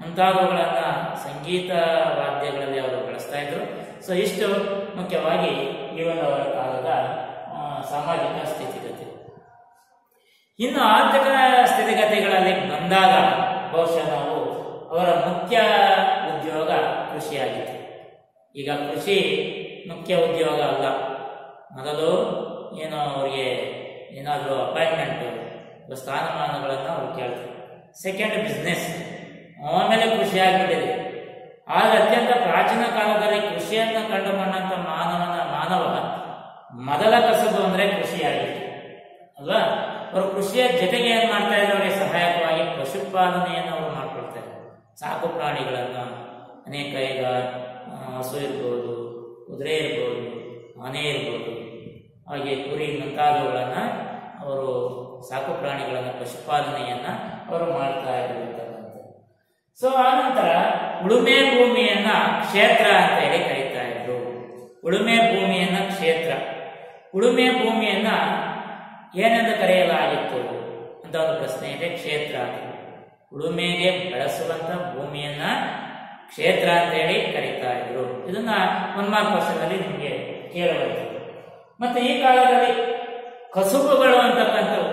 [SPEAKER 1] ಮುಂತಾದವುಗಳನ್ನ ಸಂಗೀತ ವಾದ್ಯಗಳಲ್ಲಿ ಅವರು ಬಳಸ್ತಾ ಇದ್ರು ಸೊ ಇಷ್ಟು ಮುಖ್ಯವಾಗಿ ಈ ಒಂದು ಅವರ ಕಾಲದ ಆ, ಸಾಮಾಜಿಕ ಸ್ಥಿತಿಗತಿ ಇನ್ನು ಆರ್ಥಿಕ ಸ್ಥಿತಿಗತಿಗಳಲ್ಲಿ ಬಂದಾಗ ಬಹುಶಃ ನಾವು ಅವರ ಮುಖ್ಯ ಉದ್ಯೋಗ ಕೃಷಿಯಾಗಿತ್ತು ಈಗ ಕೃಷಿ ಮುಖ್ಯ ಉದ್ಯೋಗ ಅಲ್ಲ ಮೊದಲು ಏನೋ ಅವರಿಗೆ ಏನಾದರೂ ಅಪಾಯಿಂಟ್ಮೆಂಟು ಸ್ಥಾನಮಾನಗಳನ್ನು ಅವ್ರು ಕೇಳ್ತಾರೆ ಸೆಕೆಂಡ್ ಬಿಸ್ನೆಸ್ ಆಮೇಲೆ ಕೃಷಿ ಆಗಿಬಿಟ್ಟಿದೆ ಆದರೆ ಅತ್ಯಂತ ಪ್ರಾಚೀನ ಕಾಲದಲ್ಲಿ ಕೃಷಿಯನ್ನು ಕಂಡುಕೊಂಡಂಥ ಮಾನವನ ಮಾನವ ಮೊದಲ ಕಸಬು ಅಂದರೆ ಕೃಷಿಯಾಗಿತ್ತು ಅಲ್ವಾ ಅವರು ಕೃಷಿಯ ಜೊತೆಗೆ ಏನು ಮಾಡ್ತಾ ಇದ್ದಾರೆ ಅವರಿಗೆ ಸಹಾಯಕವಾಗಿ ಪಶುಪಾಲನೆಯನ್ನು ಅವರು ಮಾಡ್ಕೊಳ್ತಾರೆ ಸಾಕು ಪ್ರಾಣಿಗಳನ್ನು ಅನೇಕ ಈಗ ಆ, ಹಸು ಇರ್ಬೋದು ಕುದುರೆ ಇರ್ಬೋದು ಆನೆ ಇರ್ಬೋದು ಹಾಗೆ ಕುರಿ ಮುಂತಾದವುಗಳನ್ನು ಅವರು ಸಾಕು ಪ್ರಾಣಿಗಳನ್ನು ಪಶುಪಾಲನೆಯನ್ನು ಅವರು ಮಾಡ್ತಾ ಇರುವಂಥದ್ದು ಸೊ ಆನಂತರ ಉಳುಮೆ ಭೂಮಿಯನ್ನ ಕ್ಷೇತ್ರ ಅಂತ ಹೇಳಿ ಕರೀತಾ ಇದ್ರು ಉಳುಮೆ ಭೂಮಿಯನ್ನ ಕ್ಷೇತ್ರ ಉಳುಮೆ ಭೂಮಿಯನ್ನ ಏನೆಂದು ಕರೆಯಲಾಗಿತ್ತು ಅಂತ ಒಂದು ಪ್ರಶ್ನೆ ಇದೆ ಕ್ಷೇತ್ರ ಅಂತ. ಉಳುಮೆಗೆ ಬಳಸುವಂತ ಭೂಮಿಯನ್ನ ಕ್ಷೇತ್ರ ಅಂತ ಹೇಳಿ ಕರೀತಾ ಇದ್ರು ಇದನ್ನ ಒಂದು ಮಾರ್ಕ್ ವರ್ಷದಲ್ಲಿ ನಿಮಗೆ ಕೇಳುವಂಥದ್ದು ಮತ್ತೆ ಈ ಕಾಲದಲ್ಲಿ ಕಸುಬುಗಳು ಅಂತಕ್ಕಂಥವು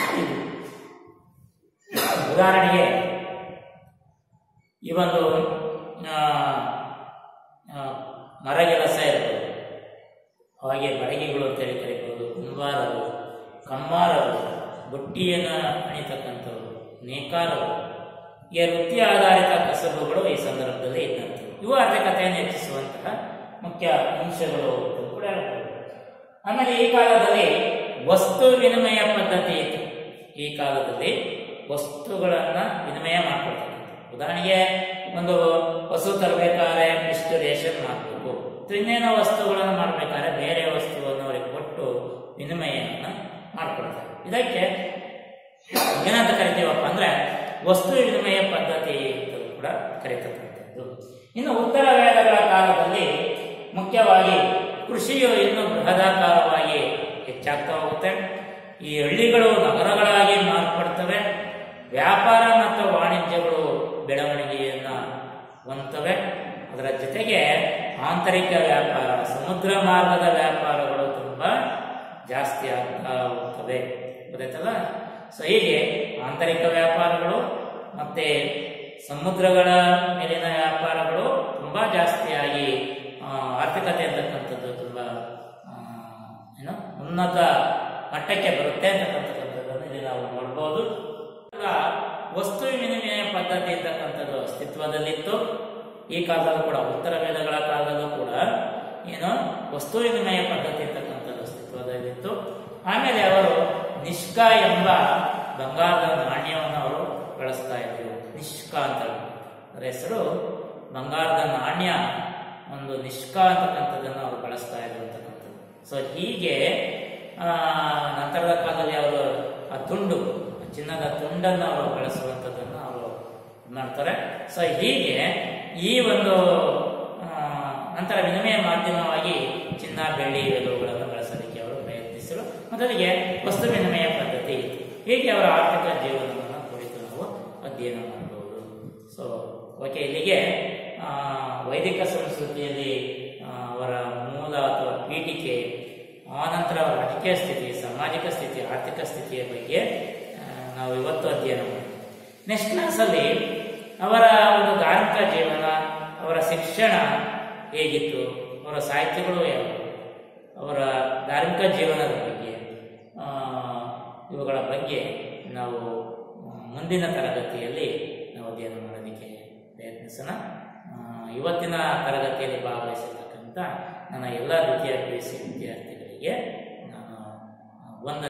[SPEAKER 1] ಉದಾಹರಣೆಗೆ ಈ ಒಂದು ಆ, ಆ, ಮರಗೆಲಸ ಇರ್ಬೋದು ಹಾಗೆ ಬಡಗಿಗಳು ಅಂತೇಳಿ ಕರಿಬೋದು ಕುಂಬಾರರು ಕಮ್ಮಾರರು ಬುಟ್ಟಿಯನ್ನು ಅಣಿತಕ್ಕಂಥವ್ರು ನೇಕಾರರು ಈ ವೃತ್ತಿ ಆಧಾರಿತ ಕಸಬುಗಳು ಈ ಸಂದರ್ಭದಲ್ಲಿ ಇದ್ದಂಥವು ಇವು ಆರ್ಥಿಕತೆಯನ್ನು ಹೆಚ್ಚಿಸುವಂತಹ ಮುಖ್ಯ ಅಂಶಗಳು ಅಂತ ಕೂಡ ಹೇಳ್ಬೋದು ಆಮೇಲೆ ಈ ಕಾಲದಲ್ಲಿ ವಸ್ತು ವಿನಿಮಯ ಪದ್ಧತಿ ಇತ್ತು ಈ ಕಾಲದಲ್ಲಿ ವಸ್ತುಗಳನ್ನ ವಿನಿಮಯ ಮಾಡ್ಕೊಳ್ತಾರೆ ಉದಾಹರಣೆಗೆ ಒಂದು ಹಸು ತರಬೇಕಾದ್ರೆ ಇಷ್ಟು ರೇಷನ್ ಮಾಡಬೇಕು ಇನ್ನೇನೋ ವಸ್ತುಗಳನ್ನು ಮಾಡಬೇಕಾದ್ರೆ ಬೇರೆ ವಸ್ತುವನ್ನು ಅವರಿಗೆ ಕೊಟ್ಟು ವಿನಿಮಯವನ್ನು ಮಾಡ್ಕೊಳ್ತಾರೆ ಇದಕ್ಕೆ ಏನಂತ ಕರಿತೀವಪ್ಪ ಅಂದ್ರೆ ವಸ್ತು ವಿನಿಮಯ ಪದ್ಧತಿ ಅಂತ ಕೂಡ ಕರೀತಕ್ಕಂಥದ್ದು ಇನ್ನು ಉತ್ತರ ವೇದಗಳ ಕಾಲದಲ್ಲಿ ಮುಖ್ಯವಾಗಿ ಕೃಷಿಯು ಇನ್ನು ಬೃಹದಾಕಾರವಾಗಿ ಹೆಚ್ಚಾಗ್ತಾ ಹೋಗುತ್ತೆ ಈ ಹಳ್ಳಿಗಳು ನಗರಗಳಾಗಿ ಮಾರ್ಪಡ್ತವೆ ವ್ಯಾಪಾರ ಮತ್ತು ವಾಣಿಜ್ಯಗಳು ಬೆಳವಣಿಗೆಯನ್ನ ಹೊಂದ್ತವೆ ಅದರ ಜೊತೆಗೆ ಆಂತರಿಕ ವ್ಯಾಪಾರ ಸಮುದ್ರ ಮಾರ್ಗದ ವ್ಯಾಪಾರಗಳು ತುಂಬಾ ಜಾಸ್ತಿ ಆಗ್ತಾ ಹೋಗ್ತವೆ ಗೊತ್ತಾಯ್ತಲ್ಲ ಸೊ ಹೀಗೆ ಆಂತರಿಕ ವ್ಯಾಪಾರಗಳು ಮತ್ತೆ ಸಮುದ್ರಗಳ ಮೇಲಿನ ವ್ಯಾಪಾರಗಳು ತುಂಬಾ ಜಾಸ್ತಿಯಾಗಿ ಆ, ಆರ್ಥಿಕತೆ ಅಂತಕ್ಕಂಥದ್ದು ತುಂಬಾ ಆ, ಏನು ಉನ್ನತ ಮಟ್ಟಕ್ಕೆ ಬರುತ್ತೆ ಅಂತಕ್ಕಂಥದ್ದನ್ನು ಇಲ್ಲಿ ನಾವು ನೋಡ್ಬೋದು ಈಗ ವಸ್ತು ವಿನಿಮಯ ಪದ್ಧತಿ ಅಂತಕ್ಕಂಥದ್ದು ಅಸ್ತಿತ್ವದಲ್ಲಿತ್ತು ಈ ಕಾಲದಲ್ಲೂ ಕೂಡ ಉತ್ತರ ವೇದಗಳ ಕಾಲದಲ್ಲೂ ಕೂಡ ಏನು ವಸ್ತು ವಿನಿಮಯ ಪದ್ಧತಿ ಅಂತಕ್ಕಂಥದ್ದು ಅಸ್ತಿತ್ವದಲ್ಲಿತ್ತು ಆಮೇಲೆ ಅವರು ನಿಷ್ಕ ಎಂಬ ಬಂಗಾರದ ನಾಣ್ಯವನ್ನು ಅವರು ಬಳಸ್ತಾ ಇದ್ರು ನಿಷ್ಕ ಅಂತ ಅದರ ಹೆಸರು ಬಂಗಾರದ ನಾಣ್ಯ ಒಂದು ನಿಷ್ಕ ಅಂತಕ್ಕಂಥದ್ದನ್ನು ಅವರು ಬಳಸ್ತಾ ಇದ್ರು ಅಂತಕ್ಕಂಥದ್ದು ಸೊ ಹೀಗೆ ಆ, ನಂತರದ ಕಾಲದಲ್ಲಿ ಅವರು ಆ ತುಂಡು ಚಿನ್ನದ ತುಂಡನ್ನು ಅವರು ಬಳಸುವಂಥದ್ದನ್ನು ಅವರು ಮಾಡ್ತಾರೆ ಸೊ ಹೀಗೆ ಈ ಒಂದು ಆ, ನಂತರ ವಿನಿಮಯ ಮಾಧ್ಯಮವಾಗಿ ಚಿನ್ನ ಬೆಳ್ಳಿ ಇವೆಲ್ಲವುಗಳನ್ನು ಬಳಸಲಿಕ್ಕೆ ಅವರು ಪ್ರಯತ್ನಿಸಿದರು ಮೊದಲಿಗೆ ವಸ್ತು ವಿನಿಮಯ ಪದ್ಧತಿ ಇತ್ತು ಹೀಗೆ ಅವರ ಆರ್ಥಿಕ ಜೀವನವನ್ನು ಕುರಿತು ನಾವು ಅಧ್ಯಯನ ಮಾಡಬಹುದು ಸೊ ಓಕೆ ಇಲ್ಲಿಗೆ ಆ, ವೈದಿಕ ಸಂಸ್ಕೃತಿಯಲ್ಲಿ ಆ, ಅವರ ಮೂಲ ಅಥವಾ ಪೀಠಿಕೆ ಆನಂತರ ಅವರ ರಾಜಕೀಯ ಸ್ಥಿತಿ ಸಾಮಾಜಿಕ ಸ್ಥಿತಿ ಆರ್ಥಿಕ ಸ್ಥಿತಿಯ ಬಗ್ಗೆ ಆ, ನಾವು ಇವತ್ತು ಅಧ್ಯಯನ ಮಾಡಿದ್ವಿ ನೆಕ್ಸ್ಟ್ ಕ್ಲಾಸಲ್ಲಿ ಅವರ ಒಂದು ಧಾರ್ಮಿಕ ಜೀವನ ಅವರ ಶಿಕ್ಷಣ ಹೇಗಿತ್ತು ಅವರ ಸಾಹಿತ್ಯಗಳು ಯಾವುವು ಅವರ ಧಾರ್ಮಿಕ ಜೀವನದ ಬಗ್ಗೆ ಆ, ಇವುಗಳ ಬಗ್ಗೆ ನಾವು ಆ, ಮುಂದಿನ ತರಗತಿಯಲ್ಲಿ ನಾವು ಅಧ್ಯಯನ ಮಾಡೋದಕ್ಕೆ ಪ್ರಯತ್ನಿಸೋಣ ಆ, ಇವತ್ತಿನ ತರಗತಿಯಲ್ಲಿ ಭಾಗವಹಿಸಿರ್ತಕ್ಕಂಥ ನನ್ನ ಎಲ್ಲ ದ್ವಿತೀಯ ಪಿ ಯು ಸಿ ವಿದ್ಯಾರ್ಥಿಗಳಿಗೆ ನಾನು ಆ, ವಂದನೆ